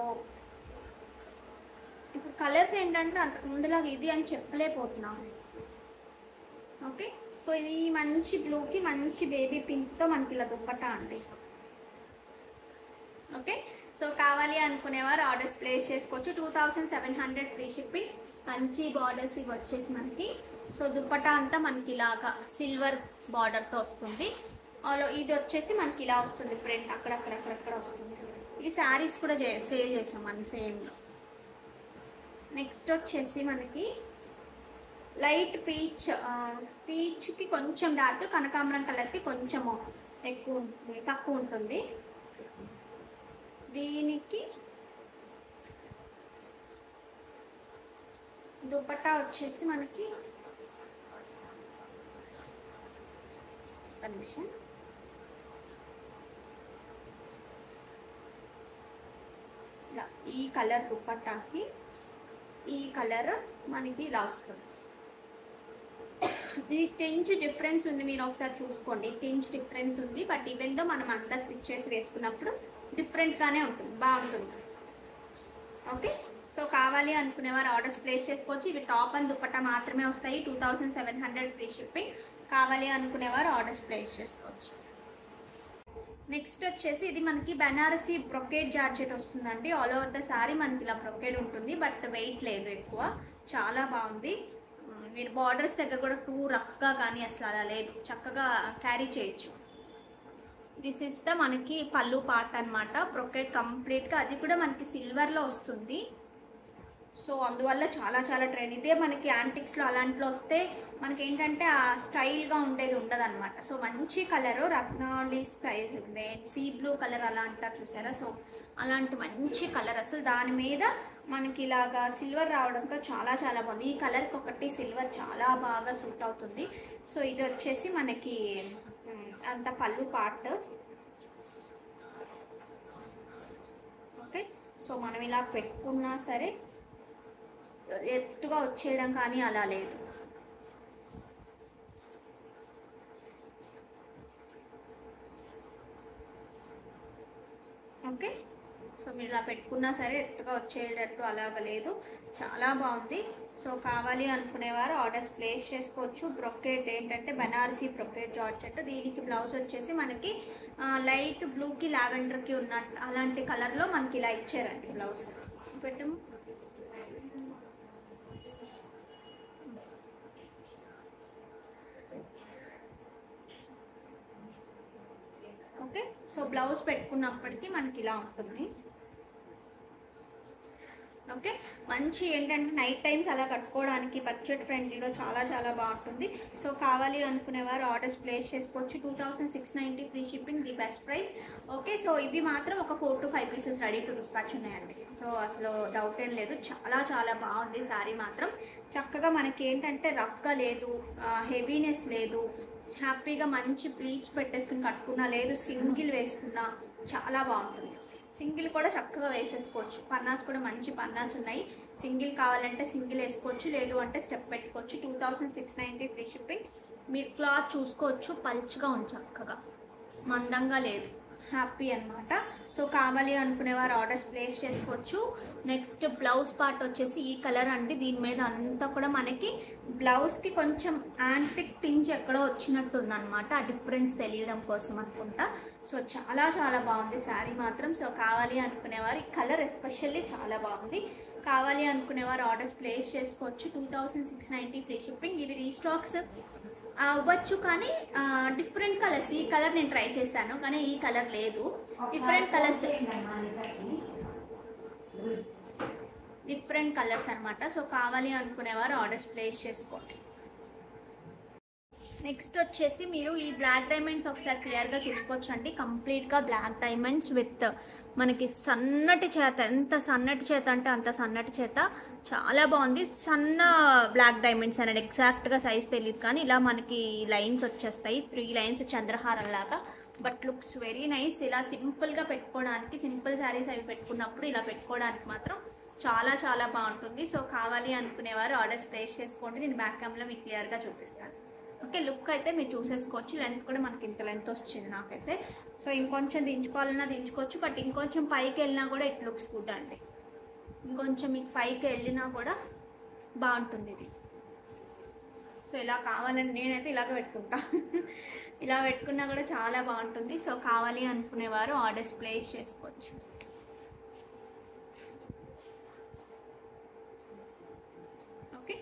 A: ఇప్పుడు కలర్స్ ఏంటంటే అంతకు ముందులాగా ఇది అని చెప్పలేకపోతున్నాం ఓకే సో ఇది మంచి బ్లూకి మంచి బేబీ పింక్తో మనకి ఇలా దుప్పటా అండి ఓకే సో కావాలి అనుకునేవారు ఆర్డర్స్ ప్లేస్ చేసుకోవచ్చు two thousand seven hundred free shipping మంచి బార్డర్స్ ఇవి వచ్చేసి మనకి సో దుప్పటా అంతా మనకి ఇలాగా సిల్వర్ బార్డర్తో వస్తుంది ఆలో ఇది వచ్చేసి మనకి ఇలా వస్తుంది ప్రింట్ అక్కడక్కడక్కడక్కడ వస్తుంది ఈ శారీస్ కూడా చే సేల్ చేసాం మనం సేమ్లో నెక్స్ట్ వచ్చేసి మనకి లైట్ పీచ్ పీచ్కి కొంచెం డార్క్ కనకాంబరం కలర్కి కొంచెము ఎక్కువ ఉంటుంది తక్కువ ఉంటుంది దీనికి దుపట్టా వచ్చేసి మనకి ఒక్క నిమిషం ఇలా ఈ కలర్ దుపట్టాకి ఈ కలర్ మనకి ఇలా వస్తుంది ఈ టించ్ డిఫరెన్స్ ఉంది మీరు ఒకసారి చూసుకోండి టించ్ డిఫరెన్స్ ఉంది బట్ ఈవెన్ దో మనం అంతా స్టిచ్ చేసి వేసుకున్నప్పుడు డిఫరెంట్గానే ఉంటుంది బాగుంటుంది ఓకే సో కావాలి అనుకునేవారు ఆర్డర్స్ ప్లేస్ చేసుకోవచ్చు ఇవి టాప్ అండ్ దుపట్టా మాత్రమే వస్తాయి two thousand seven hundred free shipping కావాలి అనుకునేవారు ఆర్డర్స్ ప్లేస్ చేసుకోవచ్చు నెక్స్ట్ వచ్చేసి ఇది మనకి బెనారసీ బ్రొకేడ్ జార్జెట్ వస్తుందండి ఆల్ ఓవర్ ద సారీ మనకి ఇలా బ్రొకేడ్ ఉంటుంది బట్ వెయిట్ లేదు ఎక్కువ చాలా బాగుంది మ్, మీరు బార్డర్స్ దగ్గర కూడా టూ రఫ్గా కానీ అసలు అలా లేదు చక్కగా క్యారీ చేయొచ్చు దిస్ ఇస్ ద మనకి పళ్ళు పార్ట్ అనమాట బ్రొకెట్ కంప్లీట్గా అది కూడా మనకి సిల్వర్లో వస్తుంది సో అందువల్ల చాలా చాలా ట్రెండ్ ఇదే మనకి యాంటిక్స్లో అలాంటిలో వస్తే మనకి ఏంటంటే ఆ స్టైల్గా ఉండేది ఉండదు అనమాట సో మంచి కలర్ రత్నాలి స్టైల్స్ ఉంది సీ బ్లూ కలర్ అలా అంటారు చూసారా సో అలాంటి మంచి కలర్ అసలు దాని మీద మనకి ఇలాగా సిల్వర్ రావడంతో చాలా చాలా బాగుంది ఈ కలర్కి ఒకటి సిల్వర్ చాలా బాగా సూట్ అవుతుంది సో ఇది వచ్చేసి మనకి మ్, అంత పళ్ళు పార్ట్ ఓకే సో మనం ఇలా పెట్టుకున్నా సరే ఎత్తుగా వచ్చేయడం కానీ అలా లేదు ఓకే సో మీరు ఇలా పెట్టుకున్నా సరే ఎత్తుగా వచ్చేటట్టు అలాగ లేదు చాలా బాగుంది సో కావాలి అనుకునేవారు ఆర్డర్స్ ప్లేస్ చేసుకోవచ్చు బ్రొకెట్ ఏంటంటే బనారసీ బ్రొకెట్ జార్జెట్ దీనికి బ్లౌజ్ వచ్చేసి మనకి ఆ, లైట్ బ్లూకి లావెండర్కి ఉన్న అలాంటి కలర్లో మనకి ఇలా ఇచ్చారండి బ్లౌజ్ పెట్టము ఓకే సో బ్లౌజ్ పెట్టుకున్నప్పటికీ మనకి ఇలా ఉంటుంది ఓకే మంచి ఏంటంటే నైట్ టైమ్స్ అలా కట్టుకోవడానికి బడ్జెట్ ఫ్రెండ్లీలో చాలా చాలా బాగుంటుంది సో కావాలి అనుకునేవారు ఆర్డర్స్ ప్లేస్ చేసుకోవచ్చు two thousand six ninety free shipping the best price okay so ఇవి మాత్రం ఒక four to five pieces ready to dispatch ఉన్నాయండి సో అసలు డౌట్ ఏం లేదు చాలా చాలా బాగుంది శారీ మాత్రం చక్కగా మనకి ఏంటంటే రఫ్గా లేదు హెవీనెస్ లేదు హ్యాపీగా మంచి ప్లీట్స్ పెట్టేసుకుని కట్టుకున్నా లేదు సింగిల్ వేసుకున్నా చాలా బాగుంటుంది సింగిల్ కూడా చక్కగా వేసేసుకోవచ్చు పన్నాస్ కూడా మంచి పన్నాస్ ఉన్నాయి సింగిల్ కావాలంటే సింగిల్ వేసుకోవచ్చు లేదు అంటే స్టెప్ పెట్టుకోవచ్చు two thousand six ninety free shipping మీరు క్లాత్ చూసుకోవచ్చు పల్చగా ఉంది చక్కగా మందంగా లేదు హ్యాపీ అన్నమాట సో కావాలి అనుకునేవారు ఆర్డర్స్ ప్లేస్ చేసుకోవచ్చు నెక్స్ట్ బ్లౌజ్ పార్ట్ వచ్చేసి ఈ కలర్ అండి దీని మీద అంతా కూడా మనకి బ్లౌజ్కి కొంచెం యాంటిక్ టింజ్ ఎక్కడో వచ్చినట్టు ఉందన్నమాట ఆ డిఫరెన్స్ తెలియడం కోసం అనుకుంటా సో చాలా చాలా బాగుంది శారీ మాత్రం సో కావాలి అనుకునేవారు ఈ కలర్ ఎస్పెషల్లీ చాలా బాగుంది కావాలి అనుకునేవారు ఆర్డర్స్ ప్లేస్ చేసుకోవచ్చు two thousand six ninety free shipping ఇవి రీస్టాక్స్ అవ్వచ్చు కానీ డిఫరెంట్ కలర్స్ ఈ కలర్ నేను ట్రై చేశాను కానీ ఈ కలర్ లేదు డిఫరెంట్ కలర్స్ డిఫరెంట్ కలర్స్ అన్నమాట సో కావాలి అనుకునేవారు ఆర్డర్స్ ప్లేస్ చేసుకోండి నెక్స్ట్ వచ్చేసి మీరు ఈ బ్లాక్ డైమండ్స్ ఒకసారి క్లియర్గా చూసుకోవచ్చు అండి కంప్లీట్గా బ్లాక్ డైమండ్స్ విత్ మనకి సన్నటి చేత ఎంత సన్నటి చేత అంటే అంత సన్నటి చేత చాలా బాగుంది సన్న బ్లాక్ డైమండ్స్ అనేది ఎగ్జాక్ట్గా సైజ్ తెలియదు కానీ ఇలా మనకి లైన్స్ వచ్చేస్తాయి త్రీ లైన్స్ చంద్రహారం లాగా బట్ లుక్స్ వెరీ నైస్ ఇలా సింపుల్గా పెట్టుకోవడానికి సింపుల్ శారీస్ అవి పెట్టుకున్నప్పుడు ఇలా పెట్టుకోవడానికి మాత్రం చాలా చాలా బాగుంటుంది సో కావాలి అనుకునేవారు ఆర్డర్స్ ప్లేస్ చేసుకోండి నేను బ్యాక్ క్యామ్లో మీకు క్లియర్గా చూపిస్తాను ఓకే లుక్ అయితే మీరు చూసేసుకోవచ్చు లెంత్ కూడా మనకి ఇంత లెంత్ వచ్చింది నాకైతే సో ఇంకొంచెం దించుకోవాలన్నా దించుకోవచ్చు బట్ ఇంకొంచెం పైకి వెళ్ళినా కూడా ఇట్ లుక్స్ గుడ్ అండి ఇంకొంచెం మీకు పైకి వెళ్ళినా కూడా బాగుంటుంది ఇది సో ఇలా కావాలని నేనైతే ఇలాగ పెట్టుకుంటా ఇలా పెట్టుకున్నా కూడా చాలా బాగుంటుంది సో కావాలి అనుకునేవారు ఆర్డర్స్ ప్లేస్ చేసుకోవచ్చు ఓకే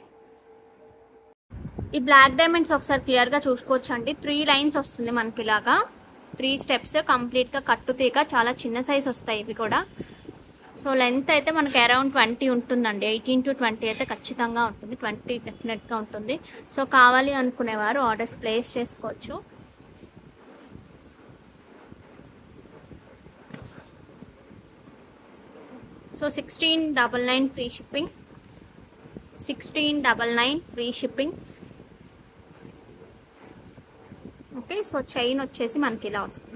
A: ఈ బ్లాక్ డైమండ్స్ ఒకసారి క్లియర్గా చూసుకోవచ్చు అండి త్రీ లైన్స్ వస్తుంది మనకి ఇలాగా త్రీ స్టెప్స్ కంప్లీట్గా కట్టు తీగ చాలా చిన్న సైజ్ వస్తాయి ఇవి కూడా సో లెంత్ అయితే మనకి అరౌండ్ ట్వంటీ ఉంటుందండి ఎయిటీన్ టు ట్వంటీ అయితే ఖచ్చితంగా ఉంటుంది ట్వంటీ డెఫినెట్గా ఉంటుంది సో కావాలి అనుకునేవారు ఆర్డర్స్ ప్లేస్ చేసుకోవచ్చు so sixteen double nine free shipping sixteen double nine free shipping okay so chain వచ్చేసి మనకి ఇలా వస్తుంది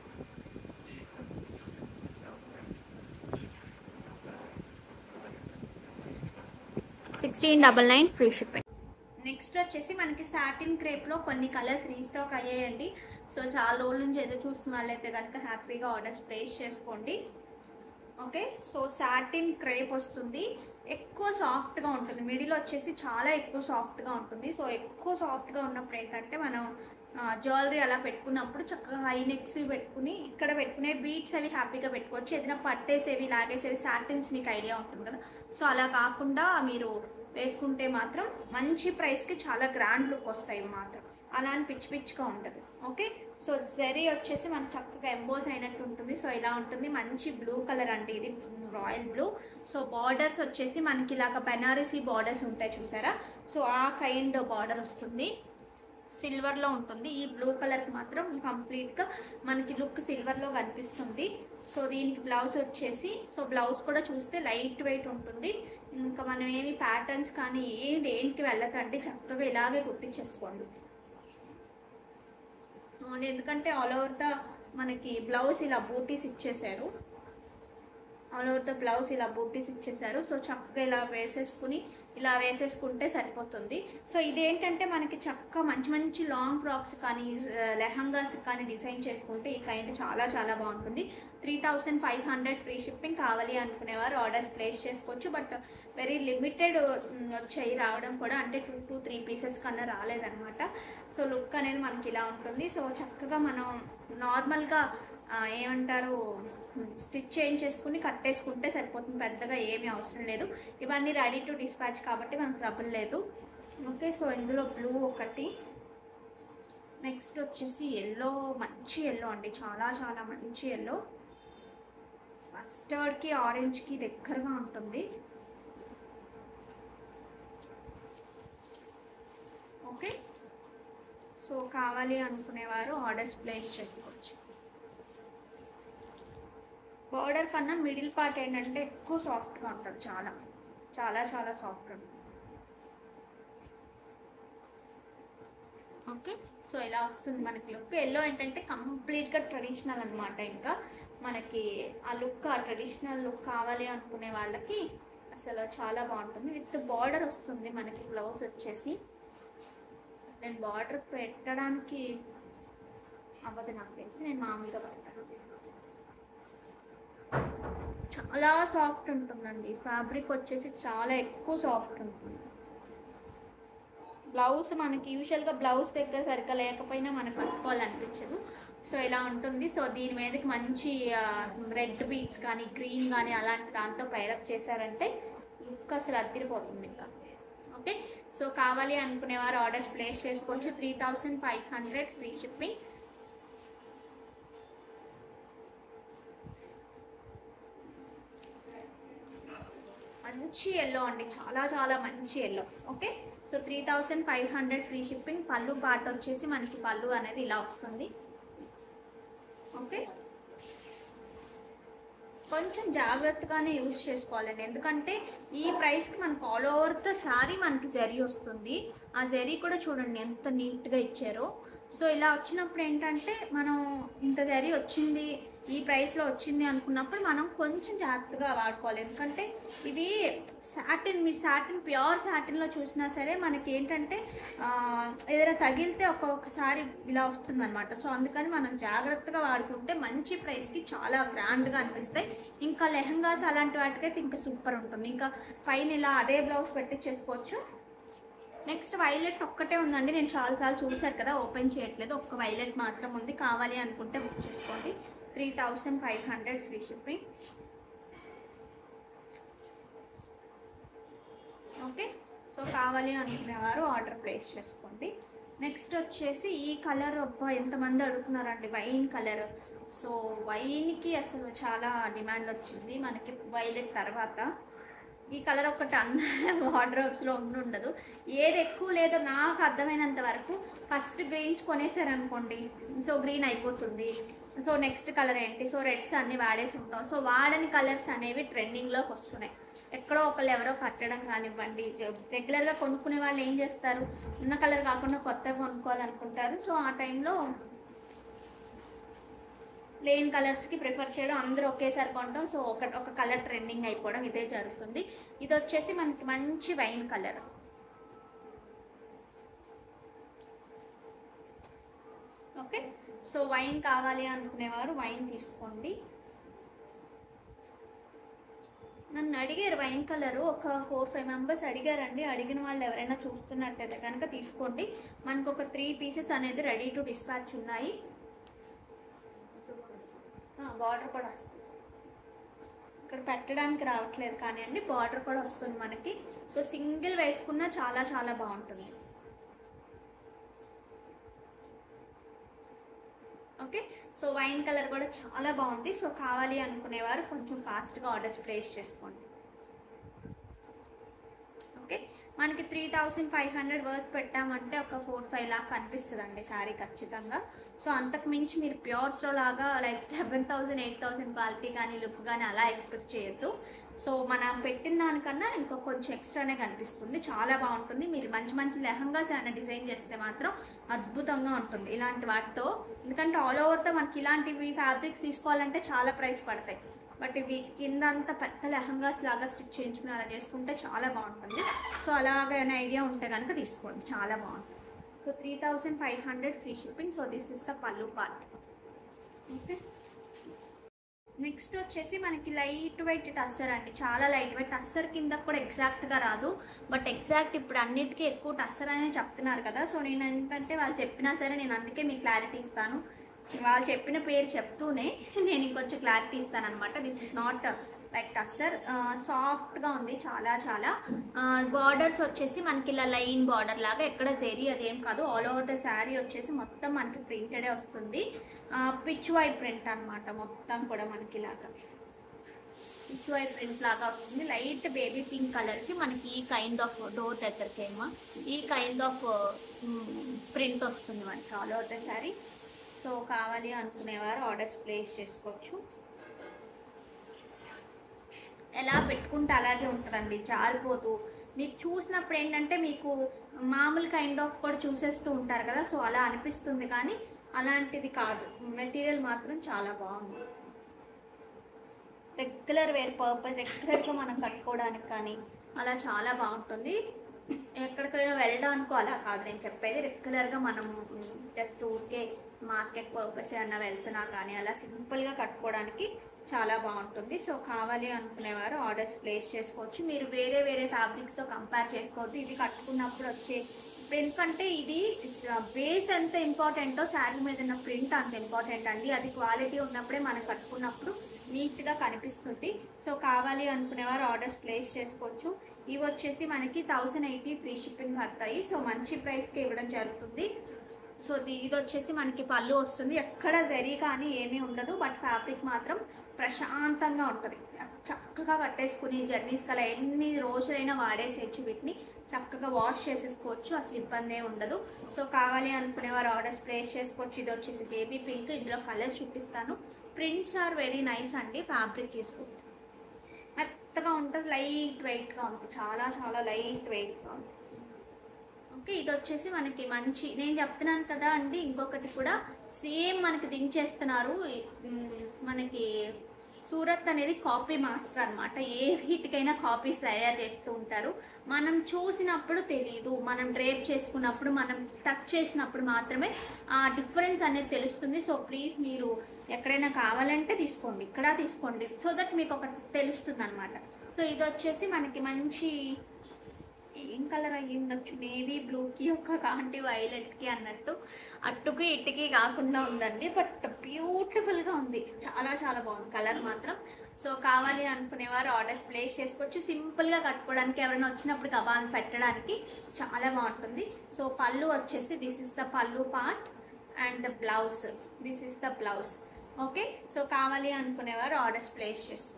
A: sixteen double nine free shipping next వచ్చేసి మనకి సాటిన్ క్రేప్లో కొన్ని కలర్స్ రీస్టాక్ అయ్యాయండి సో చాలా రోజుల నుంచి ఎదురు చూస్తున్న వాళ్ళైతే కనుక హ్యాపీగా ఆర్డర్స్ ప్లేస్ చేసుకోండి ఓకే సో సాటిన్ క్రేప్ వస్తుంది ఎక్కువ సాఫ్ట్గా ఉంటుంది మిడిల్ వచ్చేసి చాలా ఎక్కువ సాఫ్ట్గా ఉంటుంది సో ఎక్కువ సాఫ్ట్గా ఉన్నప్పుడు ఏంటంటే మనం జ్యువెలరీ అలా పెట్టుకున్నప్పుడు చక్కగా హై నెక్స్ పెట్టుకుని ఇక్కడ పెట్టుకునే బీట్స్ అవి హ్యాపీగా పెట్టుకోవచ్చు ఏదైనా పట్టేసేవి లాగేసేవి సాటిన్స్ మీకు ఐడియా ఉంటుంది కదా సో అలా కాకుండా మీరు వేసుకుంటే మాత్రం మంచి ప్రైస్కి చాలా గ్రాండ్ లుక్ వస్తాయి ఇవి మాత్రం అలా అని పిచ్చి పిచ్చిగా ఉంటుంది ఓకే సో జరీ వచ్చేసి మనకు చక్కగా ఎంబోస్ అయినట్టు ఉంటుంది సో ఇలా ఉంటుంది మంచి బ్లూ కలర్ అండి ఇది రాయల్ బ్లూ సో బార్డర్స్ వచ్చేసి మనకి ఇలాగ బెనారసీ బార్డర్స్ ఉంటాయి చూసారా సో ఆ కైండ్ బార్డర్ వస్తుంది సిల్వర్లో ఉంటుంది ఈ బ్లూ కలర్కి మాత్రం కంప్లీట్గా మనకి లుక్ సిల్వర్లో కనిపిస్తుంది సో దీనికి బ్లౌజ్ వచ్చేసి సో బ్లౌజ్ కూడా చూస్తే లైట్ వెయిట్ ఉంటుంది ఇంకా మనం ఏమి ప్యాటర్న్స్ కానీ ఏమి దేనికి వెళ్ళదండి చక్కగా ఇలాగే కుట్టించేసుకోండి అవును, ఎందుకంటే ఆల్ ఓవర్ ద మనకి బ్లౌజ్ ఇలా బూటీస్ ఇచ్చేసారు ఆల్ ఓవర్ ద బ్లౌజ్ ఇలా బూటీస్ ఇచ్చేసారు సో చక్కగా ఇలా వేసేసుకుని ఇలా వేసేసుకుంటే సరిపోతుంది సో ఇదేంటంటే మనకి చక్కగా మంచి మంచి లాంగ్ ఫ్రాక్స్ కానీ లెహంగాస్ కానీ డిజైన్ చేసుకుంటే ఈ కైండ్ చాలా చాలా బాగుంటుంది three thousand five hundred free shipping కావాలి అనుకునేవారు ఆర్డర్స్ ప్లేస్ చేసుకోవచ్చు బట్ వెరీ లిమిటెడ్ వచ్చాయి రావడం కూడా అంటే టూ టూ త్రీ పీసెస్ కన్నా రాలేదన్నమాట సో లుక్ అనేది మనకి ఇలా ఉంటుంది సో చక్కగా మనం నార్మల్గా ఆ, ఏమంటారు స్టిచ్ చేయించేసుకుని కట్టేసుకుంటే సరిపోతుంది పెద్దగా ఏమీ అవసరం లేదు ఇవన్నీ రెడీ టు డిస్పాచ్ కాబట్టి మనకు ట్రబుల్ లేదు ఓకే సో ఇందులో బ్లూ ఒకటి నెక్స్ట్ వచ్చేసి ఎల్లో మంచి ఎల్లో అండి చాలా చాలా మంచి ఎల్లో మస్టర్డ్కి ఆరెంజ్కి దగ్గరగా ఉంటుంది ఓకే సో కావాలి అనుకునేవారు ఆర్డర్స్ ప్లేస్ చేసుకోవచ్చు బార్డర్ కన్నా మిడిల్ పార్ట్ ఏంటంటే ఎక్కువ సాఫ్ట్గా ఉంటుంది చాలా చాలా చాలా సాఫ్ట్ ఉంటుంది ఓకే సో ఇలా వస్తుంది మనకి లుక్ ఎల్లో ఏంటంటే కంప్లీట్గా ట్రెడిషనల్ అనమాట ఇంకా మనకి ఆ లుక్ ఆ ట్రెడిషనల్ లుక్ కావాలి అనుకునే వాళ్ళకి అసలు చాలా బాగుంటుంది విత్ బార్డర్ వస్తుంది మనకి బ్లౌజ్ వచ్చేసి నేను బార్డర్ పెట్టడానికి అవ్వదు నాకు తెలిసి నేను మామూలుగా పెడతాను చాలా సాఫ్ట్ ఉంటుందండి ఫ్యాబ్రిక్ వచ్చేసి చాలా ఎక్కువ సాఫ్ట్ ఉంటుంది బ్లౌజ్ మనకి యూజువల్గా బ్లౌజ్ దగ్గర సరిగ్గా లేకపోయినా మనకు కట్టుకోవాలనిపించదు సో ఇలా ఉంటుంది సో దీని మీదకి మంచి రెడ్ బీట్స్ కానీ గ్రీన్ కానీ అలాంటి దాంతో పైరప్ చేశారంటే లుక్ అసలు అద్దరిపోతుంది ఇంకా ఓకే సో కావాలి అనుకునేవారు ఆర్డర్స్ ప్లేస్ చేసుకోవచ్చు three thousand five hundred free shipping మంచి ఎల్లో అండి చాలా చాలా మంచి yellow okay so three thousand five hundred free shipping pallu part వచ్చేసి మనకి పళ్ళు అనేది ఇలా వస్తుంది ఓకే కొంచెం జాగ్రత్తగానే యూజ్ చేసుకోవాలండి ఎందుకంటే ఈ ప్రైస్కి మనకు ఆల్ ఓవర్ ద సారీ మనకి జరీ వస్తుంది ఆ జరీ కూడా చూడండి ఎంత నీట్గా ఇచ్చారో సో ఇలా వచ్చినప్పుడు ఏంటంటే మనం ఇంత జరీ వచ్చింది ఈ ప్రైస్లో వచ్చింది అనుకున్నప్పుడు మనం కొంచెం జాగ్రత్తగా వాడుకోవాలి ఎందుకంటే ఇవి సాటిన్ మీరు సాటిన్ ప్యూర్ సాటిన్లో చూసినా సరే మనకి ఏంటంటే ఆ, ఏదైనా తగిలితే ఒక్కొక్కసారి ఇలా వస్తుంది అనమాట సో అందుకని మనం జాగ్రత్తగా వాడుకుంటే మంచి ప్రైస్కి చాలా గ్రాండ్గా అనిపిస్తాయి ఇంకా లెహంగాస్ అలాంటి వాటికైతే ఇంకా సూపర్ ఉంటుంది ఇంకా పైన ఇలా అదే బ్లౌజ్ పెట్టి చేసుకోవచ్చు నెక్స్ట్ వైలెట్ ఒక్కటే ఉందండి నేను చాలాసార్లు చూశారు కదా ఓపెన్ చేయట్లేదు ఒక్క వైలెట్ మాత్రం ఉంది కావాలి అనుకుంటే బుక్ చేసుకోండి three thousand five hundred free shipping okay so కావాలి అనుకునేవారు ఆర్డర్ ప్లేస్ చేసుకోండి నెక్స్ట్ వచ్చేసి ఈ కలర్ అబ్బా ఎంతమంది అడుగుతున్నారండి వైన్ కలర్ సో వైన్కి అసలు చాలా డిమాండ్ వచ్చింది మనకి వైలెట్ తర్వాత ఈ కలర్ ఒకటి అందరూ వార్డ్రోబ్స్లో ఉండి ఉండదు ఏది ఎక్కువ లేదో నాకు అర్థమైనంత వరకు ఫస్ట్ గ్రీన్స్ కొనేసారనుకోండి సో గ్రీన్ అయిపోతుంది సో నెక్స్ట్ కలర్ ఏంటి సో రెడ్స్ అన్ని వాడేసి ఉంటాం సో వాడని కలర్స్ అనేవి ట్రెండింగ్లోకి వస్తున్నాయి ఎక్కడో ఒకళ్ళు ఎవరో కట్టడం కానివ్వండి జ- రెగ్యులర్గా కొనుక్కునే వాళ్ళు ఏం చేస్తారు ఉన్న కలర్ కాకుండా కొత్తవి కొనుక్కోవాలనుకుంటారు సో ఆ టైంలో ప్లెయిన్ కలర్స్కి ప్రిఫర్ చేయడం అందరూ ఒకేసారి కొంటాం సో ఒక ఒక కలర్ ట్రెండింగ్ అయిపోవడం ఇదే జరుగుతుంది ఇది వచ్చేసి మనకి మంచి wine colour okay so wine కావాలి అనుకునేవారు వైన్ తీసుకోండి నన్ను అడిగారు వైన్ కలర్ ఒక ఫోర్ ఫైవ్ మెంబర్స్ అడిగారండి అడిగిన వాళ్ళు ఎవరైనా చూస్తున్నట్టయితే కనుక తీసుకోండి మనకు ఒక త్రీ పీసెస్ అనేది రెడీ టు డిస్పాచ్ ఉన్నాయి బార్డర్ కూడా వస్తుంది ఇక్కడ పెట్టడానికి రావట్లేదు కానీ అండి బార్డర్ కూడా వస్తుంది మనకి సో సింగిల్ వేసుకున్నా చాలా చాలా బాగుంటుంది ఓకే సో వైన్ కలర్ కూడా చాలా బాగుంది సో కావాలి అనుకునేవారు కొంచెం ఫాస్ట్గా ఆర్డర్స్ ప్లేస్ చేసుకోండి ఓకే మనకి three thousand five hundred worth పెట్టామంటే ఒక ఫోర్ ఫైవ్ లాక్ కనిపిస్తుంది అండి శారీ ఖచ్చితంగా సో అంతకు మించి మీరు ప్యూర్స్లో లాగా like seven thousand eight thousand quality కానీ లుక్ కానీ అలా ఎక్స్పెక్ట్ చేయొద్దు సో మనం పెట్టిన దానికన్నా ఇంకో కొంచెం ఎక్స్ట్రానే కనిపిస్తుంది చాలా బాగుంటుంది మీరు మంచి మంచి లెహంగాస్ ఏమైనా డిజైన్ చేస్తే మాత్రం అద్భుతంగా ఉంటుంది ఇలాంటి వాటితో ఎందుకంటే ఆల్ ఓవర్తో మనకి ఇలాంటివి ఫ్యాబ్రిక్స్ తీసుకోవాలంటే చాలా ప్రైస్ పడతాయి బట్ ఇవి కింద అంతా పెద్ద లెహంగాస్ లాగా స్టిచ్ చేయించుకుని అలా చేసుకుంటే చాలా బాగుంటుంది సో అలాగే ఐడియా ఉంటే కనుక తీసుకోండి చాలా బాగుంటుంది so three thousand five hundred free shipping so this is the pallu part okay next వచ్చేసి మనకి లైట్ వెయిట్ టస్సర్ అండి చాలా లైట్ వెయిట్ టస్సర్ కింద కూడా ఎగ్జాక్ట్గా రాదు బట్ ఎగ్జాక్ట్ ఇప్పుడు అన్నిటికీ ఎక్కువ టస్సర్ అనే చెప్తున్నారు కదా సో నేను ఏంటంటే వాళ్ళు చెప్పినా సరే నేను అందుకే మీకు క్లారిటీ ఇస్తాను వాళ్ళు చెప్పిన పేరు చెప్తూనే నేను ఇంకొంచెం క్లారిటీ ఇస్తాను అనమాట this is not like tussar సాఫ్ట్గా ఉంది చాలా చాలా బార్డర్స్ వచ్చేసి మనకి ఇలా లైన్ బార్డర్ లాగా ఎక్కడ జెరీ అదేం కాదు ఆల్ ఓవర్ ద శారీ వచ్చేసి మొత్తం మనకి ప్రింటెడే వస్తుంది పిచ్ వై ప్రింట్ అన్నమాట మొత్తం కూడా మనకి ఇలాగా పిచ్ వై ప్రింట్ లాగా వస్తుంది లైట్ బేబీ పింక్ కలర్కి మనకి ఈ కైండ్ ఆఫ్ డోర్ దగ్గరకేమో ఈ కైండ్ ఆఫ్ ప్రింట్ వస్తుంది మనకి all over the sari so కావాలి అనుకునేవారు ఆర్డర్స్ ప్లేస్ చేసుకోవచ్చు ఎలా పెట్టుకుంటే అలాగే ఉంటుందండి జారిపోతూ మీకు చూసినప్పుడు ఏంటంటే మీకు మామూలు కైండ్ ఆఫ్ కూడా చూసేస్తూ ఉంటారు కదా సో అలా అనిపిస్తుంది కానీ అలాంటిది కాదు మెటీరియల్ మాత్రం చాలా బాగుంది రెగ్యులర్ వేర్ పర్పస్ రెగ్యులర్గా మనం కట్టుకోవడానికి కానీ అలా చాలా బాగుంటుంది ఎక్కడికైనా వెళ్ళడానికో అలా కాదు నేను చెప్పేది రెగ్యులర్గా మనం జస్ట్ ఊరికే మార్కెట్ పర్పస్ ఏమన్నా వెళ్తున్నా కానీ అలా సింపుల్గా కట్టుకోవడానికి చాలా బాగుంటుంది సో కావాలి అనుకునేవారు ఆర్డర్స్ ప్లేస్ చేసుకోవచ్చు మీరు వేరే వేరే ఫ్యాబ్రిక్స్తో కంపేర్ చేసుకోవద్దు ఇది కట్టుకున్నప్పుడు వచ్చే ప్రింట్ కంటే ఇది బేస్ ఎంత ఇంపార్టెంటో శారీ మీద ఉన్న ప్రింట్ అంత ఇంపార్టెంట్ అండి అది క్వాలిటీ ఉన్నప్పుడే మనం కట్టుకున్నప్పుడు నీట్గా కనిపిస్తుంది సో కావాలి అనుకునేవారు ఆర్డర్స్ ప్లేస్ చేసుకోవచ్చు ఇవి వచ్చేసి మనకి థౌసండ్ ఎయిటీ ఫ్రీ షిప్పింగ్ పడతాయి సో మంచి ప్రైస్కి ఇవ్వడం జరుగుతుంది సో ఇది ఇది వచ్చేసి మనకి పళ్ళు వస్తుంది ఎక్కడ జరీ కానీ ఏమీ ఉండదు బట్ ఫ్యాబ్రిక్ మాత్రం ప్రశాంతంగా ఉంటుంది చక్కగా కట్టేసుకుని జర్నీస్ కల ఎన్ని రోజులైనా వాడేసేయచ్చు వీటిని చక్కగా వాష్ చేసేసుకోవచ్చు అసలు ఇబ్బంది ఏమి ఉండదు సో కావాలి అనుకునేవారు ఆర్డర్స్ ప్లేస్ చేసుకోవచ్చు ఇది వచ్చేసి బేబీ పింక్ ఇందులో కలర్స్ చూపిస్తాను ప్రింట్స్ ఆర్ వెరీ నైస్ అండి ఫ్యాబ్రిక్ తీసుకుంటే మెత్తగా ఉంటుంది లైట్ వెయిట్గా ఉంటుంది చాలా చాలా లైట్ వెయిట్గా ఉంటుంది ఓకే ఇది వచ్చేసి మనకి మంచి నేను చెప్తున్నాను కదా అండి ఇంకొకటి కూడా సేమ్ మనకి దించేస్తున్నారు ఉమ్, మనకి సూరత్ అనేది కాపీ మాస్టర్ అన్నమాట ఏ వీటికైనా కాపీస్ తయారు చేస్తూ ఉంటారు మనం చూసినప్పుడు తెలియదు మనం డ్రేప్ చేసుకున్నప్పుడు మనం టచ్ చేసినప్పుడు మాత్రమే ఆ డిఫరెన్స్ అనేది తెలుస్తుంది సో ప్లీజ్ మీరు ఎక్కడైనా కావాలంటే తీసుకోండి ఇక్కడ తీసుకోండి సో దట్ మీకు ఒకటి తెలుస్తుంది అనమాట సో ఇది వచ్చేసి మనకి మంచి ఏం కలర్ అయ్యి ఉండొచ్చు నేవీ బ్లూకి ఒక కాంటి వైలెట్కి అన్నట్టు అట్టుకి ఇటుకి కాకుండా ఉందండి బట్ బ్యూటిఫుల్గా ఉంది చాలా చాలా బాగుంది కలర్ మాత్రం సో కావాలి అనుకునేవారు ఆర్డర్స్ ప్లేస్ చేసుకోవచ్చు సింపుల్గా కట్టుకోవడానికి ఎవరైనా వచ్చినప్పుడు గబాన్ పెట్టడానికి చాలా బాగుంటుంది సో పళ్ళు వచ్చేసి this is the pallu part and the blouse this is the blouse okay so కావాలి అనుకునేవారు ఆర్డర్స్ ప్లేస్ చేసుకోండి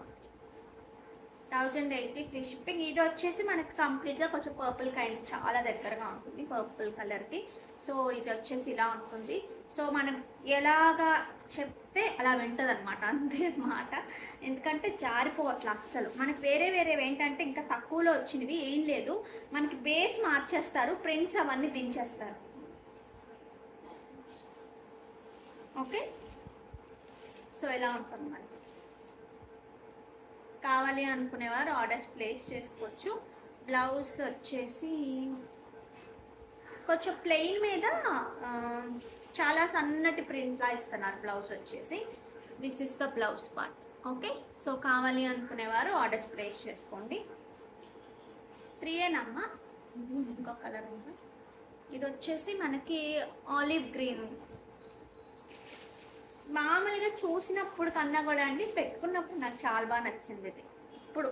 A: థౌజండ్ ఎయిటీ ఫ్రీ షిప్పింగ్ ఇది వచ్చేసి మనకి కంప్లీట్గా కొంచెం పర్పుల్ కైండ్ చాలా దగ్గరగా ఉంటుంది పర్పుల్ కలర్కి సో ఇది వచ్చేసి ఇలా ఉంటుంది సో మనం ఎలాగా చెప్తే అలా వింటుంది అనమాట అంతే అన్నమాట ఎందుకంటే జారిపోవట్లే అస్సలు మనకి వేరే వేరేవి ఏంటంటే ఇంకా తక్కువలో వచ్చినవి ఏం లేదు మనకి బేస్ మార్చేస్తారు ప్రింట్స్ అవన్నీ దించేస్తారు ఓకే సో ఇలా ఉంటుంది మనకి కావాలి అనుకునేవారు ఆర్డర్స్ ప్లేస్ చేసుకోవచ్చు బ్లౌజ్ వచ్చేసి కొంచెం ప్లెయిన్ మీద ఆ, చాలా సన్నటి ప్రింట్లా ఇస్తున్నారు బ్లౌజ్ వచ్చేసి this is the blouse part okay so కావాలి అనుకునేవారు ఆర్డర్స్ ప్లేస్ చేసుకోండి త్రీ ఏనమ్మా ఇంకో కలర్ ఉంది ఇది వచ్చేసి మనకి ఆలివ్ గ్రీన్ మామూలుగా చూసినప్పుడు కన్నా కూడా అండి పెట్టుకున్నప్పుడు నాకు చాలా బాగా నచ్చింది ఇది ఇప్పుడు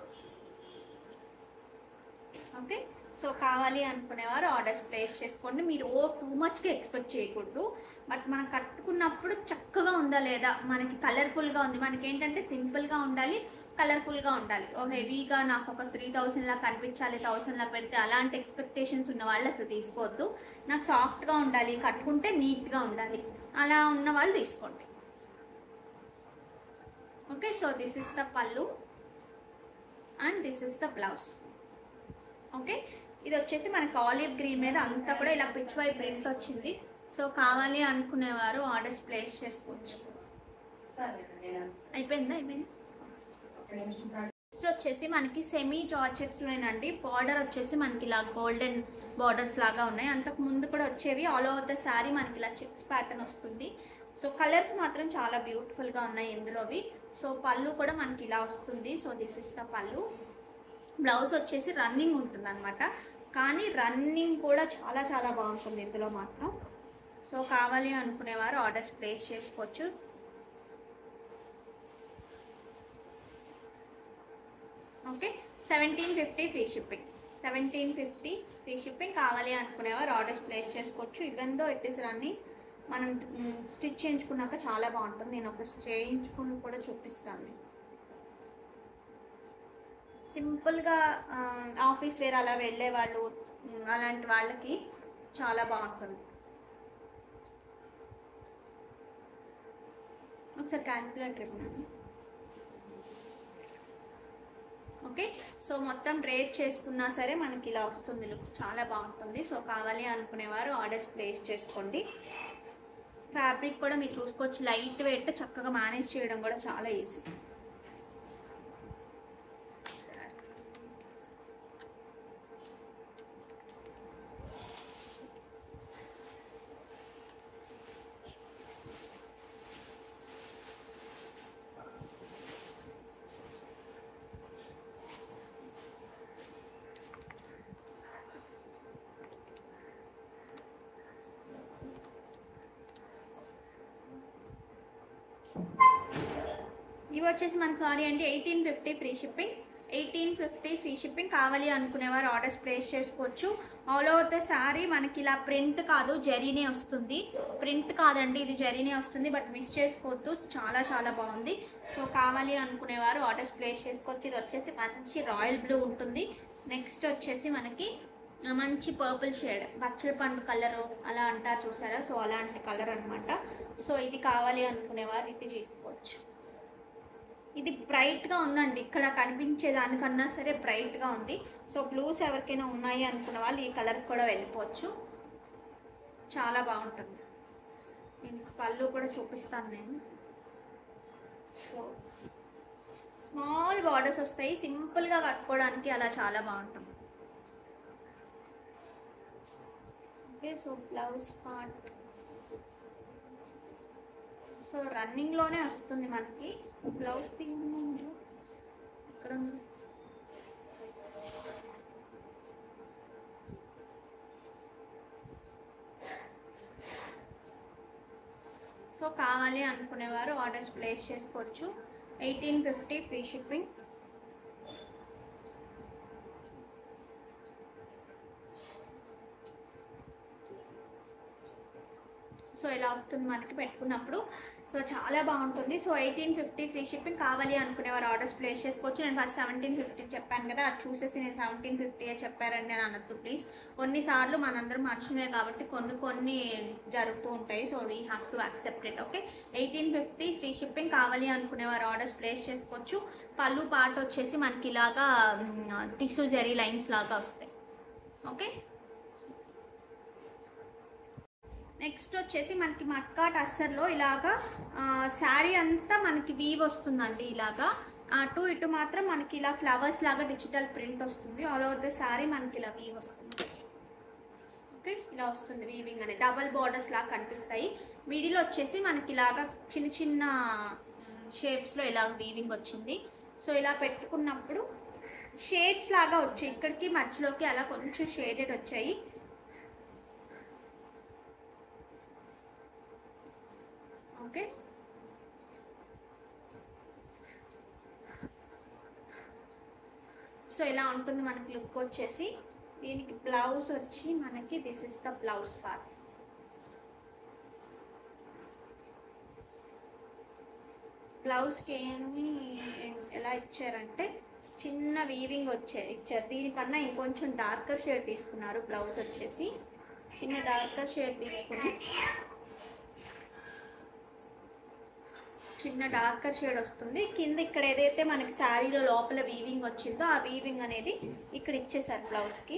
A: ఓకే సో కావాలి అనుకునేవారు ఆర్డర్స్ ప్లేస్ చేసుకోండి మీరు ఓ టూ మచ్గా ఎక్స్పెక్ట్ చేయకూడదు బట్ మనం కట్టుకున్నప్పుడు చక్కగా ఉందా లేదా మనకి కలర్ఫుల్గా ఉంది మనకి ఏంటంటే సింపుల్గా ఉండాలి కలర్ఫుల్గా ఉండాలి ఓ హెవీగా నాకు ఒక త్రీ థౌసండ్లా కనిపించాలి థౌసండ్లా పెడితే అలాంటి ఎక్స్పెక్టేషన్స్ ఉన్న వాళ్ళు అసలు తీసుకోవద్దు నాకు సాఫ్ట్గా ఉండాలి కట్టుకుంటే నీట్గా ఉండాలి అలా ఉన్న వాళ్ళు తీసుకోండి okay so this is the pallu and this is the blouse okay ఇది వచ్చేసి మనకి ఆలివ్ గ్రీన్ మీద అంతా కూడా ఇలా పిచ్ వై ప్రింట్ వచ్చింది సో కావాలి అనుకునేవారు ఆర్డర్స్ ప్లేస్ చేసుకోవచ్చు అయిపోయిందా అయిపోయింది నెక్స్ట్ వచ్చేసి మనకి సెమీ జార్జెట్స్లోనండి బార్డర్ వచ్చేసి మనకి ఇలా గోల్డెన్ బార్డర్స్ లాగా ఉన్నాయి అంతకు ముందు కూడా వచ్చేవి ఆల్ ఓవర్ ద శారీ మనకి ఇలా చెక్స్ ప్యాటర్న్ వస్తుంది సో కలర్స్ మాత్రం చాలా బ్యూటిఫుల్గా ఉన్నాయి ఇందులోవి సో పళ్ళు కూడా మనకి ఇలా వస్తుంది so this is the pallu blouse వచ్చేసి రన్నింగ్ ఉంటుంది అనమాట కానీ రన్నింగ్ కూడా చాలా చాలా బాగుంటుంది ఇందులో మాత్రం సో కావాలి అనుకునేవారు ఆర్డర్స్ ప్లేస్ చేసుకోవచ్చు okay seventeen fifty free shipping seventeen fifty free shipping కావాలి అనుకునేవారు ఆర్డర్స్ ప్లేస్ చేసుకోవచ్చు even though it is running మనం స్టిచ్ చేయించుకున్నాక చాలా బాగుంటుంది నేను ఒక చేయించుకుని కూడా చూపిస్తాను మీకు. సింపుల్గా ఆ, ఆఫీస్ వేర్ అలా వెళ్ళే వాళ్ళు ఉమ్, అలాంటి వాళ్ళకి చాలా బాగుంటుంది ఒకసారి క్యాల్కులేటర్ ఇవ్వండి ఓకే సో మొత్తం డ్రేప్ చేసుకున్నా సరే మనకి ఇలా వస్తుంది లుక్ చాలా బాగుంటుంది సో కావాలి అనుకునేవారు ఆర్డర్స్ ప్లేస్ చేసుకోండి ఫ్యాబ్రిక్ కూడా మీరు చూసుకోవచ్చు లైట్ వెయిట్ చక్కగా మేనేజ్ చేయడం కూడా చాలా ఈజీ ఇవి వచ్చేసి మనకి సారీ అండి eighteen fifty free shipping eighteen fifty free shipping కావాలి అనుకునేవారు ఆర్డర్స్ ప్లేస్ చేసుకోవచ్చు ఆల్ ఓవర్ ద శారీ మనకి ఇలా ప్రింట్ కాదు జరీనే వస్తుంది ప్రింట్ కాదండి ఇది జరీనే వస్తుంది బట్ మిస్ చేసుకోవద్దు చాలా చాలా బాగుంది సో కావాలి అనుకునేవారు ఆర్డర్స్ ప్లేస్ చేసుకోవచ్చు ఇది వచ్చేసి మంచి రాయల్ బ్లూ ఉంటుంది నెక్స్ట్ వచ్చేసి మనకి ఆ, మంచి పర్పుల్ షేడ్ పచ్చడి పండు కలరు అలా అంటారు చూసారా సో అలాంటి కలర్ అన్నమాట సో ఇది కావాలి అనుకునేవారు ఇది చేసుకోవచ్చు ఇది బ్రైట్గా ఉందండి ఇక్కడ కనిపించే దానికన్నా సరే బ్రైట్గా ఉంది సో బ్లూస్ ఎవరికైనా ఉన్నాయి అనుకున్న వాళ్ళు ఈ కలర్ కూడా వెళ్ళిపోవచ్చు చాలా బాగుంటుంది దీనికి పళ్ళు కూడా చూపిస్తాను నేను సో స్మాల్ బార్డర్స్ వస్తాయి సింపుల్గా కట్టుకోవడానికి అలా చాలా బాగుంటుంది okay so blouse part so రన్నింగ్లోనే వస్తుంది మనకి బ్లౌజ్ తీయమంటారు ఎక్కడ ఉంది సో కావాలి అనుకునేవారు ఆర్డర్స్ ప్లేస్ చేసుకోవచ్చు eighteen fifty free shipping so ఇలా వస్తుంది మనకి పెట్టుకున్నప్పుడు సో చాలా బాగుంటుంది so eighteen fifty free shipping కావాలి అనుకునేవారు ఆర్డర్స్ ప్లేస్ చేసుకోవచ్చు నేను ఫస్ట్ సెవెంటీన్ ఫిఫ్టీ చెప్పాను కదా అది చూసేసి నేను సెవెంటీన్ ఫిఫ్టీ చెప్పారండి నేను అనొద్దు ప్లీజ్ కొన్నిసార్లు మనందరం మనుషులే కాబట్టి కొన్ని కొన్ని జరుగుతూ ఉంటాయి so we have to accept it okay eighteen fifty free shipping కావాలి అనుకునేవారు ఆర్డర్స్ ప్లేస్ చేసుకోవచ్చు పళ్ళు పార్ట్ వచ్చేసి మనకి ఇలాగా టిష్యూ జెరీ లైన్స్ లాగా వస్తాయి ఓకే నెక్స్ట్ వచ్చేసి మనకి మట్కా టస్సర్లో ఇలాగా శారీ అంతా మనకి వీవ్ వస్తుందండి ఇలాగా అటు ఇటు మాత్రం మనకి ఇలా ఫ్లవర్స్ లాగా డిజిటల్ ప్రింట్ వస్తుంది ఆల్ ఓవర్ ద శారీ మనకి ఇలా వీవ్ వస్తుంది ఓకే ఇలా వస్తుంది వీవింగ్ అనేది డబల్ బార్డర్స్ లాగా కనిపిస్తాయి మిడిల్ వచ్చేసి మనకి ఇలాగా చిన్న చిన్న షేప్స్లో ఇలా వీవింగ్ వచ్చింది సో ఇలా పెట్టుకున్నప్పుడు షేడ్స్ లాగా వచ్చాయి ఇక్కడికి మధ్యలోకి అలా కొంచెం షేడెడ్ వచ్చాయి ఓకే ఇలా ఉంటుంది మనకి లుక్ వచ్చేసి దీనికి బ్లౌజ్ వచ్చి మనకి this is the blouse part బ్లౌజ్కి ఏమి ఎలా ఇచ్చారంటే చిన్న వీవింగ్ వచ్చే ఇచ్చారు దీనికన్నా ఇంకొంచెం డార్కర్ షేడ్ తీసుకున్నారు బ్లౌజ్ వచ్చేసి చిన్న డార్కర్ షేడ్ తీసుకుని చిన్న డార్కర్ షేడ్ వస్తుంది కింద ఇక్కడ ఏదైతే మనకి శారీలో లోపల వీవింగ్ వచ్చిందో ఆ వీవింగ్ అనేది ఇక్కడ ఇచ్చేసారు బ్లౌజ్కి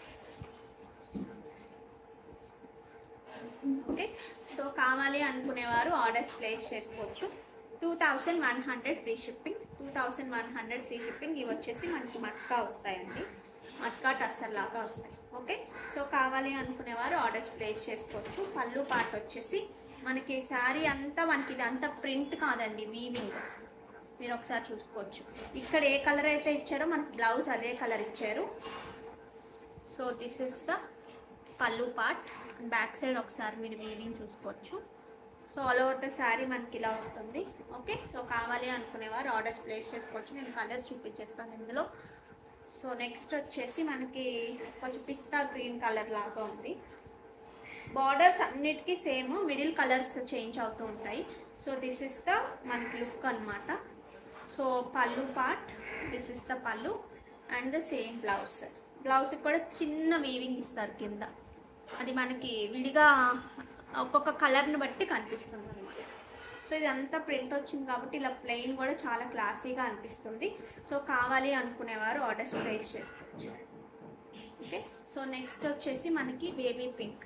A: ఓకే సో కావాలి అనుకునేవారు ఆర్డర్స్ ప్లేస్ చేసుకోవచ్చు two thousand one hundred free shipping two thousand one hundred free shipping ఇవి వచ్చేసి మనకి మట్కా వస్తాయండి మట్కా టస్సర్ లాగా వస్తాయి ఓకే సో కావాలి అనుకునేవారు ఆర్డర్స్ ప్లేస్ చేసుకోవచ్చు పళ్ళు పాట వచ్చేసి మనకి శారీ అంతా మనకి ఇదంతా ప్రింట్ కాదండి వీవింగ్ మీరు ఒకసారి చూసుకోవచ్చు ఇక్కడ ఏ కలర్ అయితే ఇచ్చారో మనకి బ్లౌజ్ అదే కలర్ ఇచ్చారు so this is the pallu part back side ఒకసారి మీరు వీవింగ్ చూసుకోవచ్చు so all over the sari మనకి ఇలా వస్తుంది ఓకే సో కావాలి అనుకునేవారు ఆర్డర్స్ ప్లేస్ చేసుకోవచ్చు నేను కలర్స్ చూపించేస్తాను ఇందులో సో నెక్స్ట్ వచ్చేసి మనకి కొంచెం పిస్తా గ్రీన్ కలర్ లాగా ఉంది బార్డర్స్ అన్నిటికీ సేమ్ మిడిల్ కలర్స్ చేంజ్ అవుతూ ఉంటాయి సో దిస్ ఇస్ ద మనకి లుక్ అనమాట so pallu part this is the pallu and the same blouse blouse కూడా చిన్న వీవింగ్ ఇస్తారు కింద అది మనకి విడిగా ఒక్కొక్క కలర్ని బట్టి కనిపిస్తుంది అనమాట సో ఇదంతా ప్రింట్ వచ్చింది కాబట్టి ఇలా ప్లెయిన్ కూడా చాలా క్లాసీగా అనిపిస్తుంది సో కావాలి అనుకునేవారు ఆర్డర్స్ ప్లేస్ చేసుకోవచ్చు ఓకే సో నెక్స్ట్ వచ్చేసి మనకి బేబీ పింక్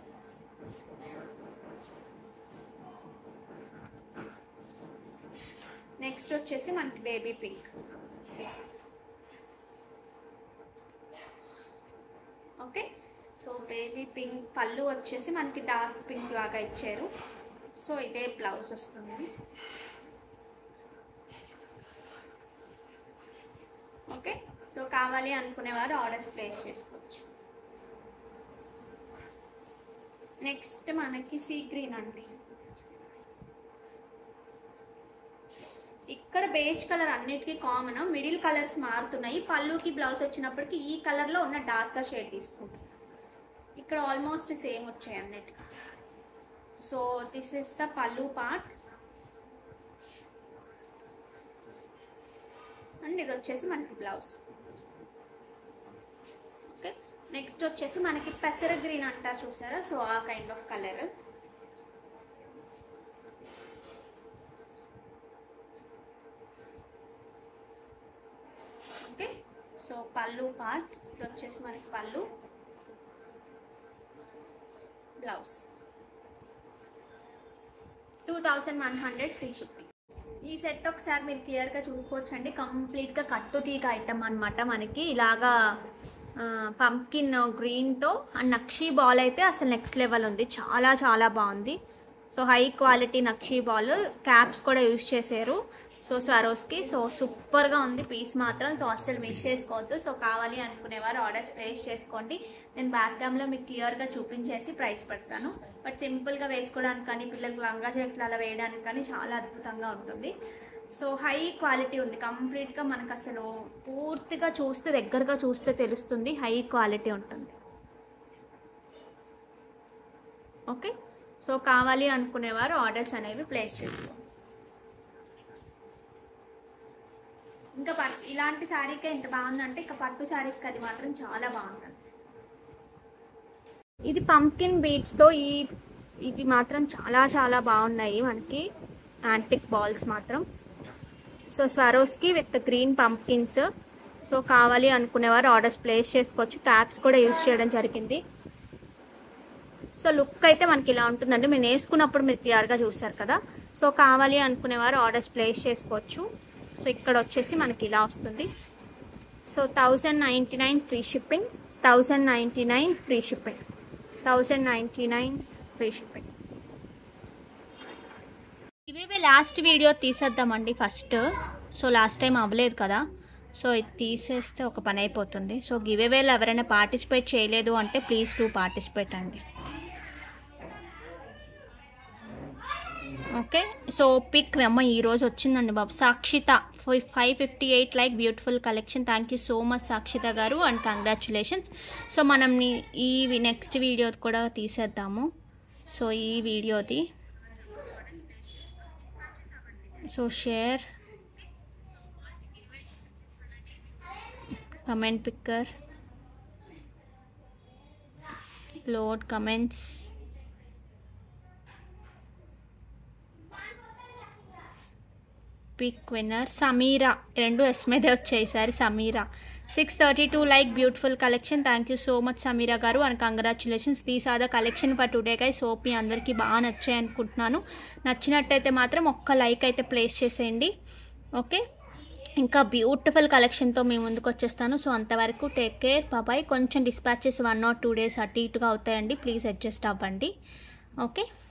A: నెక్స్ట్ వచ్చేసి మనకి baby pink okay so baby pink pallu వచ్చేసి మనకి డార్క్ పింక్ లాగా ఇచ్చారు సో ఇదే బ్లౌజ్ వస్తుంది ఓకే సో కావాలి అనుకునేవారు ఆర్డర్స్ ప్లేస్ చేసుకోవచ్చు నెక్స్ట్ మనకి సీ గ్రీన్ అండి ఇక్కడ బేజ్ కలర్ అన్నిటికీ కామన్ మిడిల్ కలర్స్ మారుతున్నాయి పళ్ళుకి బ్లౌజ్ వచ్చినప్పటికీ ఈ కలర్లో ఉన్న డార్కర్ షేడ్ తీసుకుంటాం ఇక్కడ ఆల్మోస్ట్ సేమ్ వచ్చాయి అన్నిటికీ so this is the pallu part and ఇది వచ్చేసి మనకి బ్లౌజ్ ఓకే నెక్స్ట్ వచ్చేసి మనకి పెసర గ్రీన్ అంటారు చూసారా so a kind of colour okay so pallu part ఇది వచ్చేసి మనకి pallu blouse two thousand one hundred free shipping ఈ సెట్ ఒకసారి మీరు క్లియర్గా చూసుకోవచ్చు అండి కంప్లీట్గా కట్టు తీగ ఐటమ్ అనమాట మనకి ఇలాగా పంకిన్ గ్రీన్తో అండ్ నక్షీ బాల్ అయితే అసలు నెక్స్ట్ లెవెల్ ఉంది చాలా చాలా బాగుంది so high quality nakshi ball caps కూడా యూజ్ చేశారు సో స్వరోస్కి సో సూపర్గా ఉంది పీస్ మాత్రం సో అస్సలు మిస్ చేసుకోవద్దు సో కావాలి అనుకునేవారు ఆర్డర్స్ ప్లేస్ చేసుకోండి నేను బ్యాక్ క్యామ్లో మీకు క్లియర్గా చూపించేసి ప్రైస్ పెడతాను బట్ సింపుల్గా వేసుకోవడానికి కానీ పిల్లలకు లంగా చెట్లు అలా వేయడానికి కానీ చాలా అద్భుతంగా ఉంటుంది సో హై క్వాలిటీ ఉంది కంప్లీట్గా మనకు అసలు పూర్తిగా చూస్తే దగ్గరగా చూస్తే తెలుస్తుంది హై క్వాలిటీ ఉంటుంది ఓకే సో కావాలి అనుకునేవారు ఆర్డర్స్ అనేవి ప్లేస్ చేసుకోండి ఇంకా పట్టు ఇలాంటి శారీకే ఇంత బాగుందంటే ఇంకా పట్టు శారీస్కి అది మాత్రం చాలా బాగుంటుంది ఇది పంకిన్ బీట్స్తో ఈ ఇవి మాత్రం చాలా చాలా బాగున్నాయి మనకి యాంటిక్ బాల్స్ మాత్రం సో స్వరోస్కి విత్ గ్రీన్ పంకిన్స్ సో కావాలి అనుకునేవారు ఆర్డర్స్ ప్లేస్ చేసుకోవచ్చు ట్యాప్స్ కూడా యూజ్ చేయడం జరిగింది సో లుక్ అయితే మనకి ఇలా ఉంటుందండి మేము వేసుకున్నప్పుడు మీరు క్లియర్గా చూసారు కదా సో కావాలి అనుకునేవారు ఆర్డర్స్ ప్లేస్ చేసుకోవచ్చు సో ఇక్కడ వచ్చేసి మనకి ఇలా వస్తుంది so thousand ninety nine free shipping thousand ninety nine free shipping thousand ninety nine free shipping ఇవేవే లాస్ట్ వీడియో తీసేద్దామండి ఫస్ట్ సో లాస్ట్ టైం అవ్వలేదు కదా సో ఇది తీసేస్తే ఒక పని అయిపోతుంది సో గివేవేలో ఎవరైనా పార్టిసిపేట్ చేయలేదు అంటే ప్లీజ్ టు పార్టిసిపేట్ అండి ఓకే సో పిక్ అమ్మ ఈరోజు వచ్చిందండి బాబు Sakshitha five fifty eight like beautiful collection thank you so much Sakshitha గారు అండ్ కంగ్రాచులేషన్స్ సో మనం నీ- ఈ నెక్స్ట్ వీడియో కూడా తీసేద్దాము సో ఈ వీడియోది so share comment picker load comments pick winner Sameera రెండు ఎస్ మీదే వచ్చాయి ఈసారి Sameera six thirty two like beautiful collection thank you so much Sameera గారు and congratulations these are the collection for today guys hope మీ అందరికీ బాగా నచ్చాయి అనుకుంటున్నాను నచ్చినట్టయితే మాత్రం ఒక్క లైక్ అయితే ప్లేస్ చేసేయండి ఓకే ఇంకా బ్యూటిఫుల్ కలెక్షన్తో మీ ముందుకు వచ్చేస్తాను సో అంతవరకు టేక్ కేర్ బాబాయ్ కొంచెం dispatches one or two days అటు ఇటుగా అవుతాయండి ప్లీజ్ అడ్జస్ట్ అవ్వండి ఓకే